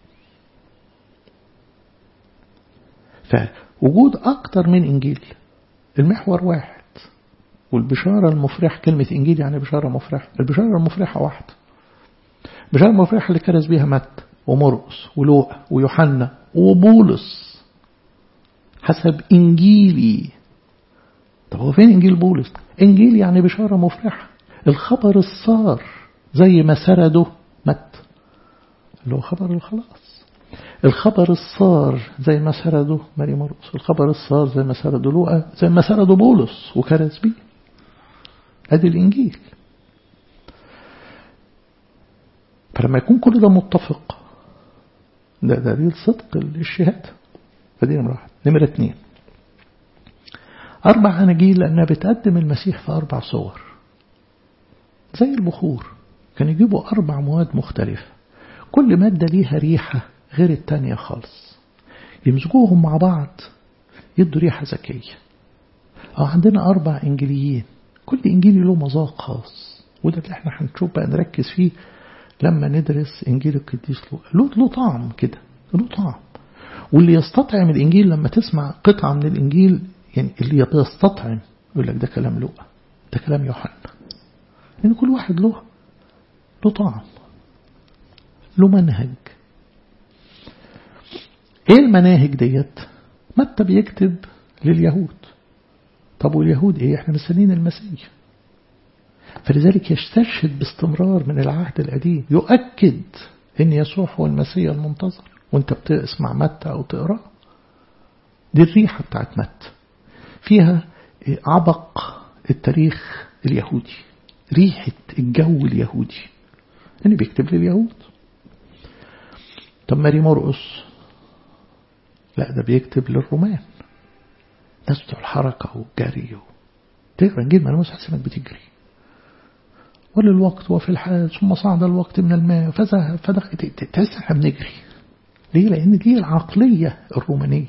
فوجود أكتر من إنجيل المحور واحد والبشارة المفرحة كلمة إنجيل يعني بشارة مفرحة البشارة المفرحة واحدة البشارة المفرحة اللي كرز بيها متى ومرقس ولوقا ويوحنا وبولس حسب إنجيلي طب هو فين إنجيل بولس إنجيل يعني بشارة مفرحة الخبر الصار زي ما سرده متى اللي هو خبر الخلاص الخبر الصار زي ما سرده ماري مرقس الخبر الصار زي ما سرده لوقا زي ما سرده بولس وكرز بيه ادي الانجيل فلما يكون كل ده متفق ده دليل صدق الشهاده فدي نمره واحد نمره اثنين أربع أناجيل لأنها بتقدم المسيح في أربع صور زي البخور كان يجيبوا أربع مواد مختلفة كل مادة ليها ريحة غير التانية خالص يمزجوهم مع بعض يدوا ريحة ذكية أو عندنا أربع إنجيليين كل إنجيلي له مذاق خاص وده اللي احنا هنشوف بقى نركز فيه لما ندرس إنجيل القديس لوقا له له طعم كده له طعم واللي يستطعم الإنجيل لما تسمع قطعة من الإنجيل يعني اللي بيستطعم يقول لك ده كلام لوقا ده كلام يوحنا لأن يعني كل واحد له له طعم له منهج ايه المناهج ديت متى بيكتب لليهود طب واليهود ايه احنا مستنيين المسيح فلذلك يستشهد باستمرار من العهد القديم يؤكد ان يسوع هو المسيح المنتظر وانت بتسمع متى او تقرا دي الريحه بتاعت متى فيها عبق التاريخ اليهودي ريحة الجو اليهودي اللي بيكتب لليهود طب ماري مرقس لا ده بيكتب للرومان ناس بتوع الحركة والجري تقرا انجيل مرقس حاسس انك بتجري وللوقت وفي الحال ثم صعد الوقت من الماء فذهب فدخل تحس احنا بنجري ليه؟ لأن دي العقلية الرومانية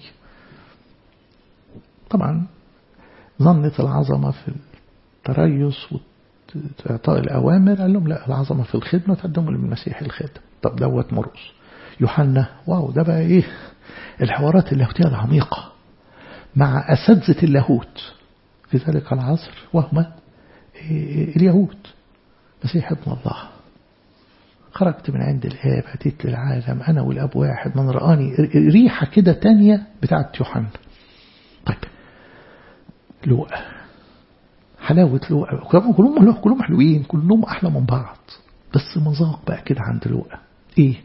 طبعا ظنت العظمة في التريث وإعطاء الأوامر قال لهم لا العظمة في الخدمة تقدموا للمسيح الخدمة طب دوت مرقس يوحنا واو ده بقى إيه الحوارات اللاهوتية العميقة مع أساتذة اللاهوت في ذلك العصر وهم اليهود مسيح ابن الله خرجت من عند الآب أتيت للعالم أنا والأب واحد من رآني ريحة كده تانية بتاعت يوحنا طيب لوقا حلاوة لوقا كلهم كلهم حلوين كلهم أحلى من بعض بس مذاق بقى كده عند لوقا إيه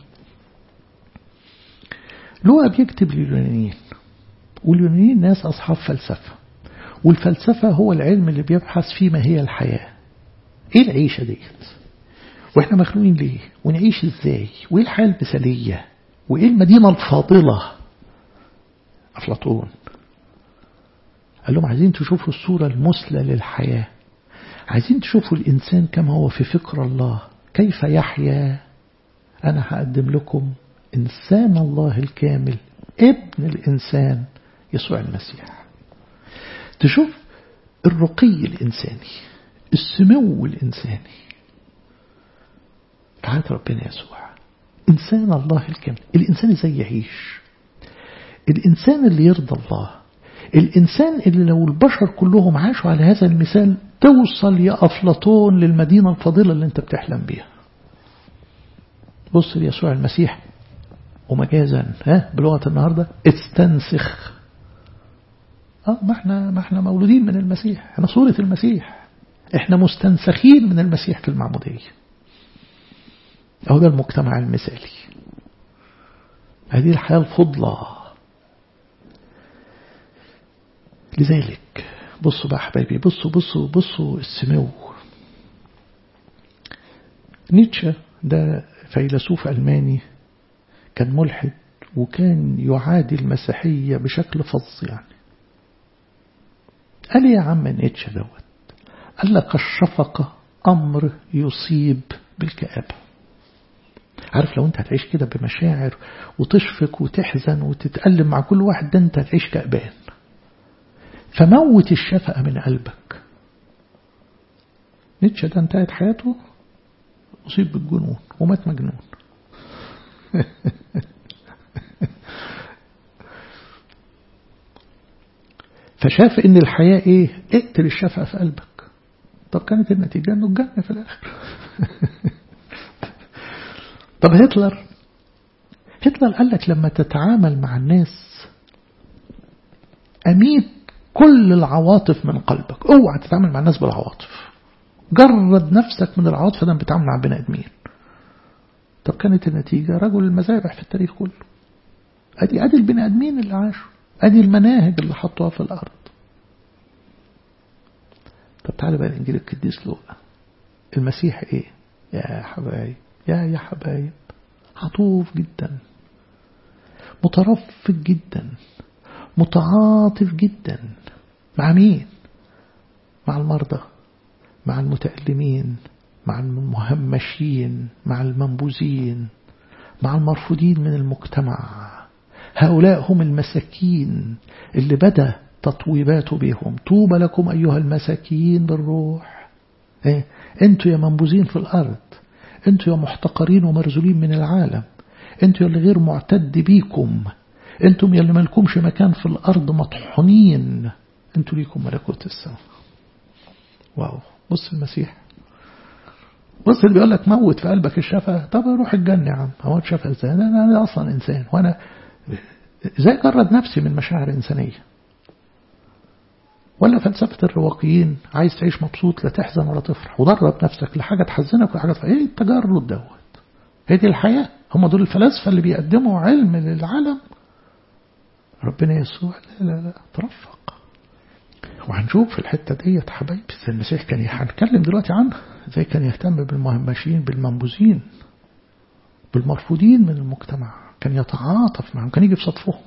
لوقا بيكتب لليونانيين واليونانيين ناس أصحاب فلسفة والفلسفة هو العلم اللي بيبحث في ما هي الحياة ايه العيشة ديت واحنا مخلوقين ليه ونعيش ازاي وايه الحياة المثالية وايه المدينة الفاضلة أفلاطون قال لهم عايزين تشوفوا الصورة المثلى للحياة عايزين تشوفوا الإنسان كما هو في فكر الله كيف يحيا أنا هقدم لكم إنسان الله الكامل ابن الإنسان يسوع المسيح تشوف الرقي الإنساني السمو الإنساني تعالى ربنا يسوع إنسان الله الكامل الإنسان إزاي يعيش الإنسان اللي يرضى الله الإنسان اللي لو البشر كلهم عاشوا على هذا المثال توصل يا أفلاطون للمدينة الفاضلة اللي انت بتحلم بيها بص ليسوع المسيح ومجازا ها بلغة النهاردة استنسخ اه ما احنا ما احنا مولودين من المسيح احنا صورة المسيح احنا مستنسخين من المسيح في المعمودية اهو ده المجتمع المثالي هذه الحياة الفضلى لذلك بصوا بقى حبايبي بصوا بصوا بصوا السمو نيتشه ده فيلسوف ألماني كان ملحد وكان يعادي المسيحية بشكل فظ يعني قال يا عم نيتشه دوت قال لك الشفقة أمر يصيب بالكآبة عارف لو انت هتعيش كده بمشاعر وتشفق وتحزن وتتألم مع كل واحد ده انت هتعيش كأبان فموت الشفقة من قلبك نيتشه ده انتهت حياته أصيب بالجنون ومات مجنون فشاف ان الحياة ايه اقتل الشفقة في قلبك طب كانت النتيجة انه الجنة في الاخر طب هتلر هتلر قال لك لما تتعامل مع الناس أميت كل العواطف من قلبك اوعى تتعامل مع الناس بالعواطف جرد نفسك من العواطف ده بتعامل مع بني ادمين طب كانت النتيجة رجل المذابح في التاريخ كله ادي ادي البني ادمين اللي عاشوا ادي المناهج اللي حطوها في الارض طب تعالى بقى الانجيل القديس لوقا المسيح ايه يا حبايب يا يا حبايب عطوف جدا مترفق جدا متعاطف جدا مع مين مع المرضى مع المتألمين مع المهمشين مع المنبوذين مع المرفوضين من المجتمع هؤلاء هم المساكين اللي بدأ تطويبات بهم طوبى لكم أيها المساكين بالروح إيه؟ أنتوا يا منبوذين في الأرض أنتوا يا محتقرين ومرزولين من العالم أنتوا يا اللي غير معتد بيكم أنتم يا اللي مالكمش مكان في الأرض مطحونين أنتوا ليكم ملكوت السماء واو بص المسيح بص اللي بيقول لك موت في قلبك الشفا طب روح الجنة يا عم اموت شفا ازاي انا, أنا اصلا انسان وانا ازاي اجرد نفسي من مشاعر انسانيه ولا فلسفة الرواقيين عايز تعيش مبسوط لا تحزن ولا تفرح ودرب نفسك لحاجة تحزنك وحاجة تفرح ايه التجرد دوت هي دي الحياة هم دول الفلاسفة اللي بيقدموا علم للعالم ربنا يسوع لا لا لا ترفق وهنشوف في الحتة ديت حبايبي المسيح كان هنتكلم دلوقتي عنها ازاي كان يهتم بالمهمشين بالمنبوذين بالمرفوضين من المجتمع كان يتعاطف معهم كان يجي في صدفهم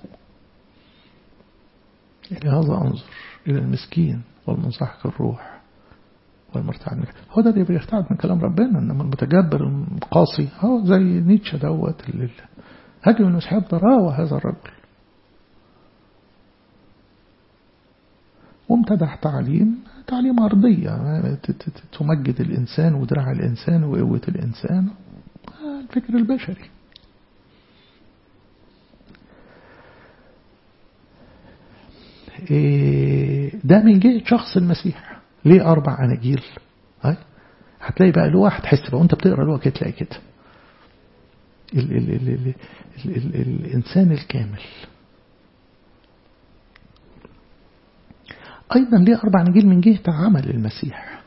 إلى هذا أنظر إلى المسكين والمنصحك الروح والمرتعد من هو ده اللي بيرتعد من كلام ربنا إنما المتجبر القاسي هو زي نيتشه دوت اللي هاجم المسيحية ضراوة هذا الرجل وامتدح تعليم تعليم أرضية تمجد الإنسان ودراع الإنسان وقوة الإنسان الفكر البشري ده من جهة شخص المسيح ليه أربع أناجيل هتلاقي بقى لوح تحس بقى وانت بتقرا لوح كده تلاقي كده ال ال ال ال ال ال الإنسان الكامل أيضا ليه أربع أناجيل من جهة عمل المسيح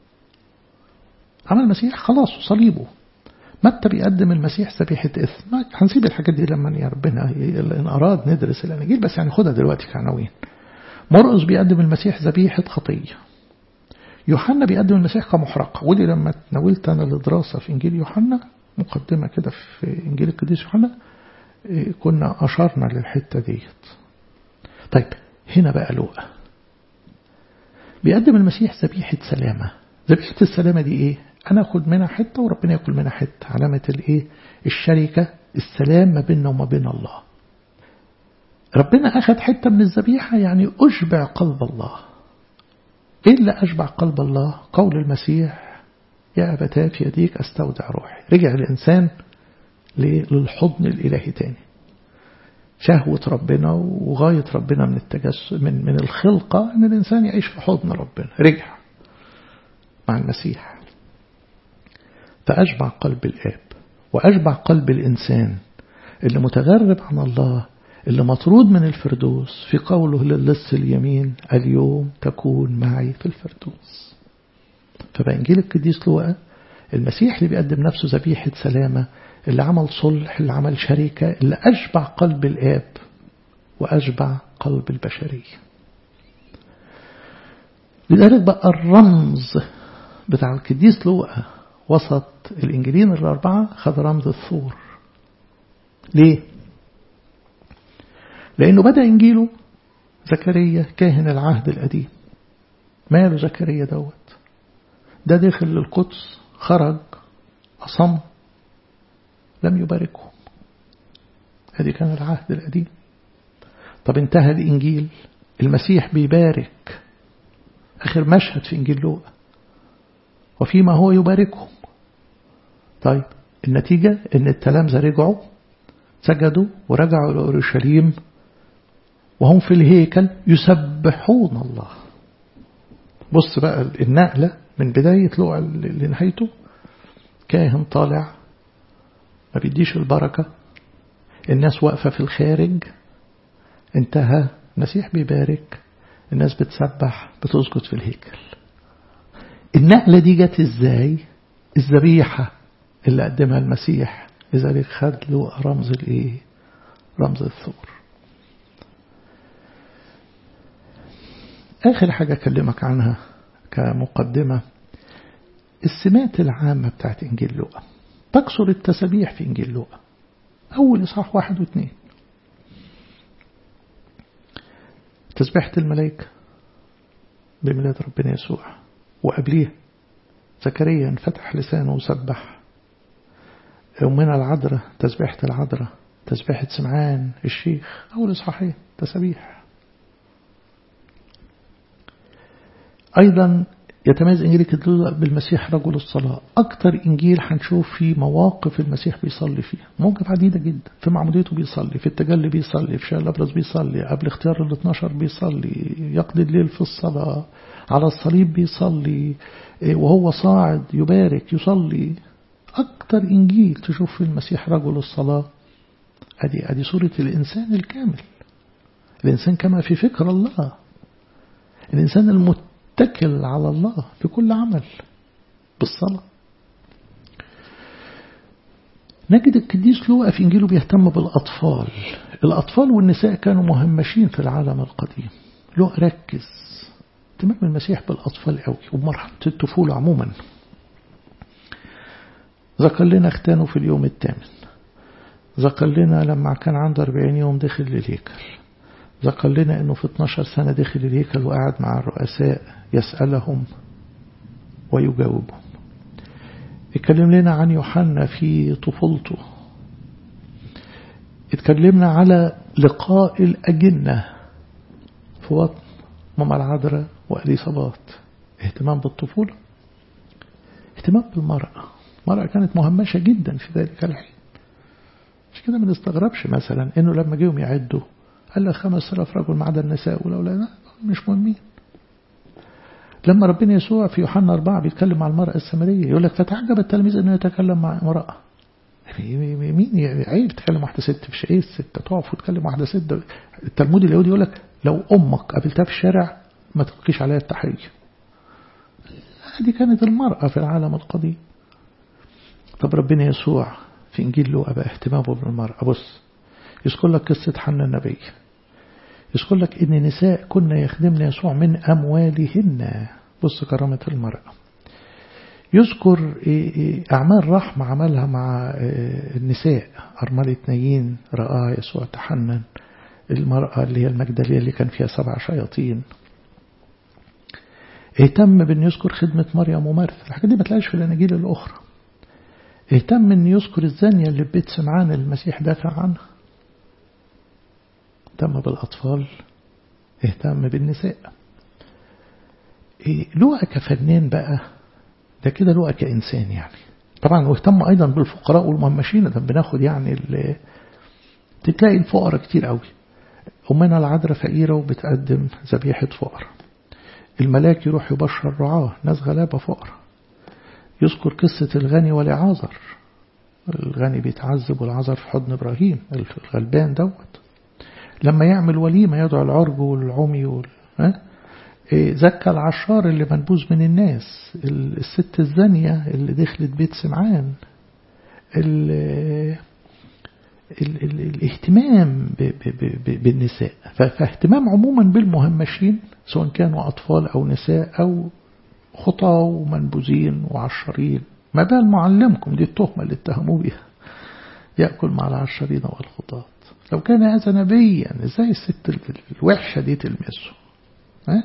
عمل المسيح خلاص وصليبه متى بيقدم المسيح ذبيحة إثم هنسيب الحاجات دي لما يا ربنا إن أراد ندرس الأناجيل بس يعني خدها دلوقتي كعناوين مرقس بيقدم المسيح ذبيحة خطية يوحنا بيقدم المسيح كمحرقة ودي لما تناولت أنا لدراسة في إنجيل يوحنا مقدمة كده في إنجيل القديس يوحنا كنا أشرنا للحتة ديت طيب هنا بقى لوقا بيقدم المسيح ذبيحة سلامة ذبيحة السلامة دي إيه أنا أخد منها حتة وربنا يأكل منها حتة علامة الإيه الشركة السلام ما بيننا وما بين الله ربنا أخذ حتة من الذبيحة يعني أشبع قلب الله إيه اللي أشبع قلب الله قول المسيح يا أبتاه في يديك أستودع روحي رجع الإنسان للحضن الإلهي تاني شهوة ربنا وغاية ربنا من التجسد من من الخلقة أن الإنسان يعيش في حضن ربنا رجع مع المسيح فأشبع قلب الآب وأشبع قلب الإنسان اللي متغرب عن الله اللي مطرود من الفردوس في قوله للص اليمين اليوم تكون معي في الفردوس فبقى إنجيل القديس لوقا المسيح اللي بيقدم نفسه ذبيحة سلامة اللي عمل صلح اللي عمل شركة اللي أشبع قلب الآب وأشبع قلب البشرية لذلك بقى الرمز بتاع القديس لوقا وسط الإنجيلين الأربعة خد رمز الثور ليه؟ لأنه بدأ إنجيله زكريا كاهن العهد القديم ماله زكريا دوت ده دخل للقدس خرج أصم لم يباركهم هذه كان العهد القديم طب انتهى الإنجيل المسيح بيبارك آخر مشهد في إنجيل لوقا وفيما هو يباركهم طيب النتيجة إن التلامذة رجعوا سجدوا ورجعوا إلى أورشليم وهم في الهيكل يسبحون الله بص بقى النقلة من بداية لوقا لنهايته كاهن طالع ما بيديش البركة الناس واقفة في الخارج انتهى المسيح بيبارك الناس بتسبح بتسجد في الهيكل النقلة دي جت ازاي الذبيحة اللي قدمها المسيح لذلك خد له رمز الايه رمز الثور آخر حاجة أكلمك عنها كمقدمة السمات العامة بتاعت إنجيل لوقا تكسر التسابيح في إنجيل لوقا أول إصحاح واحد واثنين تسبيحة الملائكة بميلاد ربنا يسوع وقبليه زكريا انفتح لسانه وسبح يومنا العذراء تسبيحة العذراء تسبيحة سمعان الشيخ أول إصحاحين تسابيح أيضا يتميز إنجيل الكتاب بالمسيح رجل الصلاة أكتر إنجيل هنشوف فيه مواقف المسيح بيصلي فيها مواقف عديدة جدا في معموديته بيصلي في التجلي بيصلي في شال الأبرز بيصلي قبل اختيار ال 12 بيصلي يقضي الليل في الصلاة على الصليب بيصلي وهو صاعد يبارك يصلي أكتر إنجيل تشوف في المسيح رجل الصلاة أدي أدي صورة الإنسان الكامل الإنسان كما في فكر الله الإنسان المت اتكل على الله في كل عمل بالصلاة نجد القديس لوقا في إنجيله بيهتم بالأطفال الأطفال والنساء كانوا مهمشين في العالم القديم لوقا ركز اهتمام المسيح بالأطفال قوي وبمرحلة الطفولة عموما ذكر لنا اختانه في اليوم الثامن ذكر لنا لما كان عنده 40 يوم دخل للهيكل ذكر لنا أنه في 12 سنة دخل الهيكل وقعد مع الرؤساء يسألهم ويجاوبهم اتكلم لنا عن يوحنا في طفولته اتكلمنا على لقاء الأجنة في وطن ماما العذراء وأليصابات اهتمام بالطفولة اهتمام بالمرأة المرأة كانت مهمشة جدا في ذلك الحين مش كده ما نستغربش مثلا انه لما جيهم يعدوا قال لك خمس آلاف رجل ما عدا النساء والأولاد مش مهمين لما ربنا يسوع في يوحنا أربعة بيتكلم مع المرأة السامرية يقول لك فتعجب التلاميذ أنه يتكلم مع امرأة مين عيب تكلم واحدة ست في ايه الست تقف وتكلم واحدة ست التلمود اليهودي يقول لك لو أمك قابلتها في الشارع ما تلقيش عليها التحية هذه كانت المرأة في العالم القديم طب ربنا يسوع في إنجيل لوقا بقى اهتمامه بالمرأة بص يذكر لك قصة حنا النبي يذكر لك إن نساء كنا يخدمن يسوع من أموالهن بص كرامة المرأة يذكر أعمال رحمة عملها مع النساء أرملة نايين رآها يسوع تحنن المرأة اللي هي المجدلية اللي كان فيها سبع شياطين اهتم بأن يذكر خدمة مريم ومرثا الحاجات دي ما تلاقيش في الأناجيل الأخرى اهتم أن يذكر الزانية اللي في بيت سمعان المسيح دافع عنها اهتم بالأطفال اهتم بالنساء إيه لوقا كفنان بقى ده كده لوقا كإنسان يعني طبعا واهتم أيضا بالفقراء والمهمشين ده بناخد يعني تلاقي الفقراء كتير قوي أمنا العذراء فقيرة وبتقدم ذبيحة فقراء الملاك يروح يبشر رعاه ناس غلابة فقراء يذكر قصة الغني والعازر الغني بيتعذب والعازر في حضن إبراهيم الغلبان دوت لما يعمل وليمة يدعو العرج والعمي وال... ها؟ زكى العشار اللي منبوذ من الناس الست الزانية اللي دخلت بيت سمعان ال... ال... ال... الاهتمام ب... ب... ب... بالنساء فاهتمام عموما بالمهمشين سواء كانوا أطفال أو نساء أو خطى ومنبوذين وعشرين ما بال معلمكم دي التهمة اللي اتهموه بها يأكل مع العشرين والخطاة لو كان هذا نبيا ازاي الست الوحشة دي تلمسه ها؟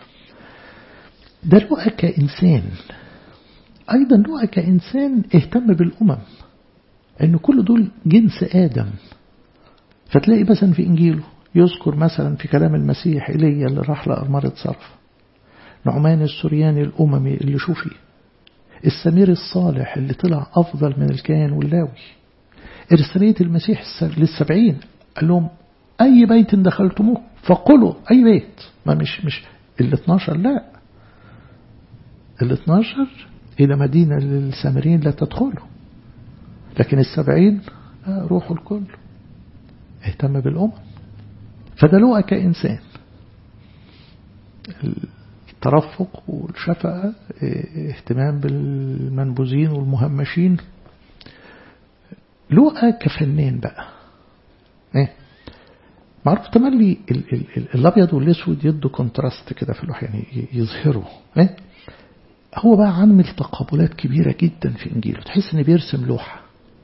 ده لقى كإنسان أيضا لقى كإنسان اهتم بالأمم أن كل دول جنس آدم فتلاقي مثلا في إنجيله يذكر مثلا في كلام المسيح إلي اللي راح لأرمرة صرف نعمان السرياني الأممي اللي شوفي السمير الصالح اللي طلع أفضل من الكاهن واللاوي إرسالية المسيح للسبعين قال لهم أي بيت دخلتموه فقلوا أي بيت ما مش مش ال 12 لا ال 12 إلى مدينة للسامريين لا تدخلوا لكن السبعين روحوا الكل اهتم بالأمم فده لقى كإنسان الترفق والشفقة اهتمام بالمنبوذين والمهمشين لقى كفنان بقى ايه معروف تملي ال ال ال الابيض والاسود يدوا كونتراست كده في اللوح يعني يظهروا ايه هو بقى عامل تقابلات كبيرة جدا في انجيله تحس ان بيرسم لوحة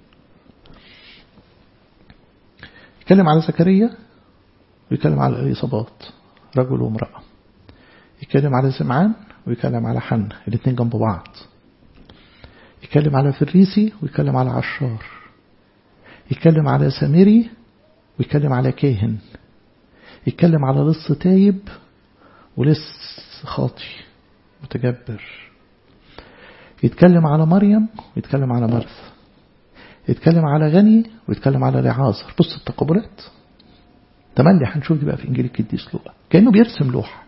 يتكلم على زكريا ويتكلم على اليصابات رجل وامرأة يتكلم على سمعان ويتكلم على حنة الاثنين جنب بعض يتكلم على فريسي ويتكلم على عشار يتكلم على سامري ويتكلم على كاهن يتكلم على لص تايب ولص خاطي متجبر يتكلم على مريم ويتكلم على مرث يتكلم على غني ويتكلم على لعازر بص التقابلات تملي هنشوف دي بقى في انجيل القديس لوقا كانه بيرسم لوحه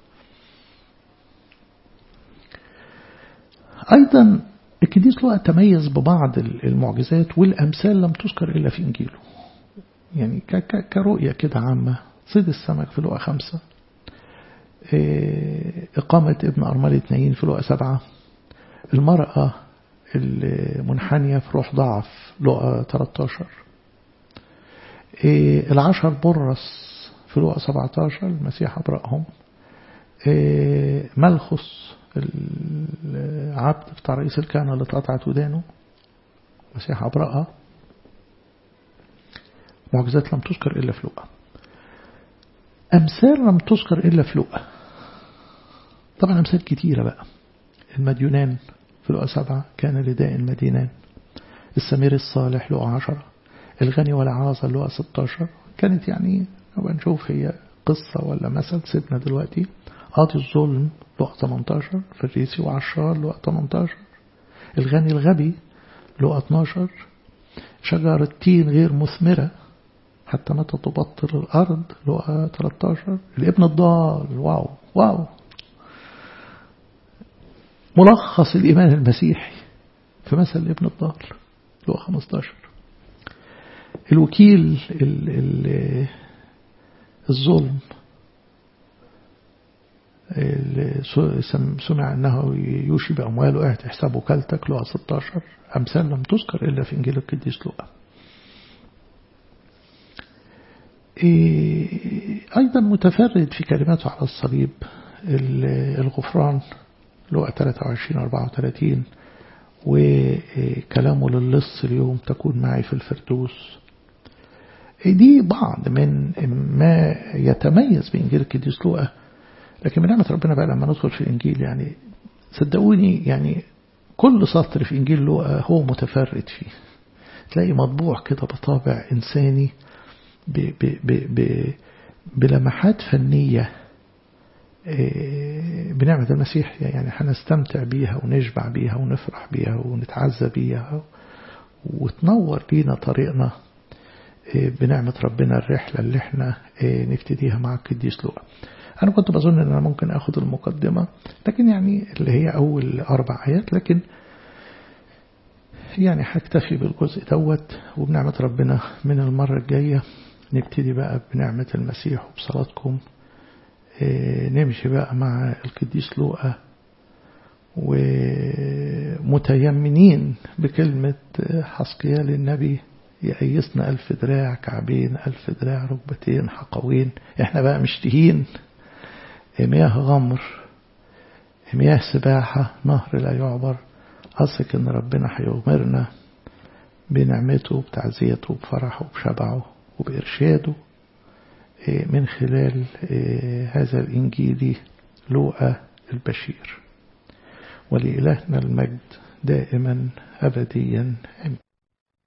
ايضا القديس لوقا تميز ببعض المعجزات والامثال لم تذكر الا في انجيله يعني كرؤيه كده عامه صيد السمك في لوقا خمسة إقامة ابن أرملة نايين في لوقا سبعة المرأة المنحنية في روح ضعف لوقا 13 العشر برص في لوقا 17 المسيح أبرأهم ملخص العبد بتاع رئيس الكهنة اللي اتقطعت ودانه المسيح أبرأها معجزات لم تذكر إلا في لوقا أمثال لم تذكر إلا في لوقا طبعا أمثال كتيرة بقى المديونان في لوقا سبعة كان لداء المدينان السمير الصالح لوقا عشرة الغني والعازة لوقا 16 كانت يعني نبقى نشوف هي قصة ولا مثل سيبنا دلوقتي قاضي الظلم لوقا 18 فريسي وعشار لوقا 18 الغني الغبي لوقا 12 شجرة تين غير مثمرة حتى متى تبطر الأرض لوقا 13 الابن الضال واو واو ملخص الإيمان المسيحي في مثل الابن الضال لوقا 15 الوكيل ال ال الظلم سمع أنه يوشي بأمواله اعت حسابه كلتك لوقا 16 أمثال لم تذكر إلا في إنجيل القديس لوقا أيضا متفرد في كلماته على الصليب الغفران لقى 23 34 وكلامه للص اليوم تكون معي في الفردوس دي بعض من ما يتميز بإنجيل القديس لوقا لكن من نعمة ربنا بقى لما ندخل في الإنجيل يعني صدقوني يعني كل سطر في إنجيل لوقا هو متفرد فيه تلاقي مطبوع كده بطابع إنساني ب ب ب ب بلمحات فنية بنعمة المسيح يعني هنستمتع بيها ونشبع بيها ونفرح بيها ونتعزى بيها وتنور لينا طريقنا بنعمة ربنا الرحلة اللي احنا نبتديها مع القديس لوقا أنا كنت بظن أن أنا ممكن أخذ المقدمة لكن يعني اللي هي أول أربع آيات لكن يعني هكتفي بالجزء دوت وبنعمة ربنا من المرة الجاية نبتدي بقى بنعمة المسيح وبصلاتكم نمشي بقى مع القديس لوقا ومتيمنين بكلمة حسقيال النبي يقيسنا ألف دراع كعبين ألف دراع ركبتين حقوين احنا بقى مشتهين مياه غمر مياه سباحة نهر لا يعبر أثق إن ربنا هيغمرنا بنعمته بتعزيته بفرحه بشبعه وبإرشاده من خلال هذا الإنجيل لوقا البشير ولإلهنا المجد دائما أبديا آمين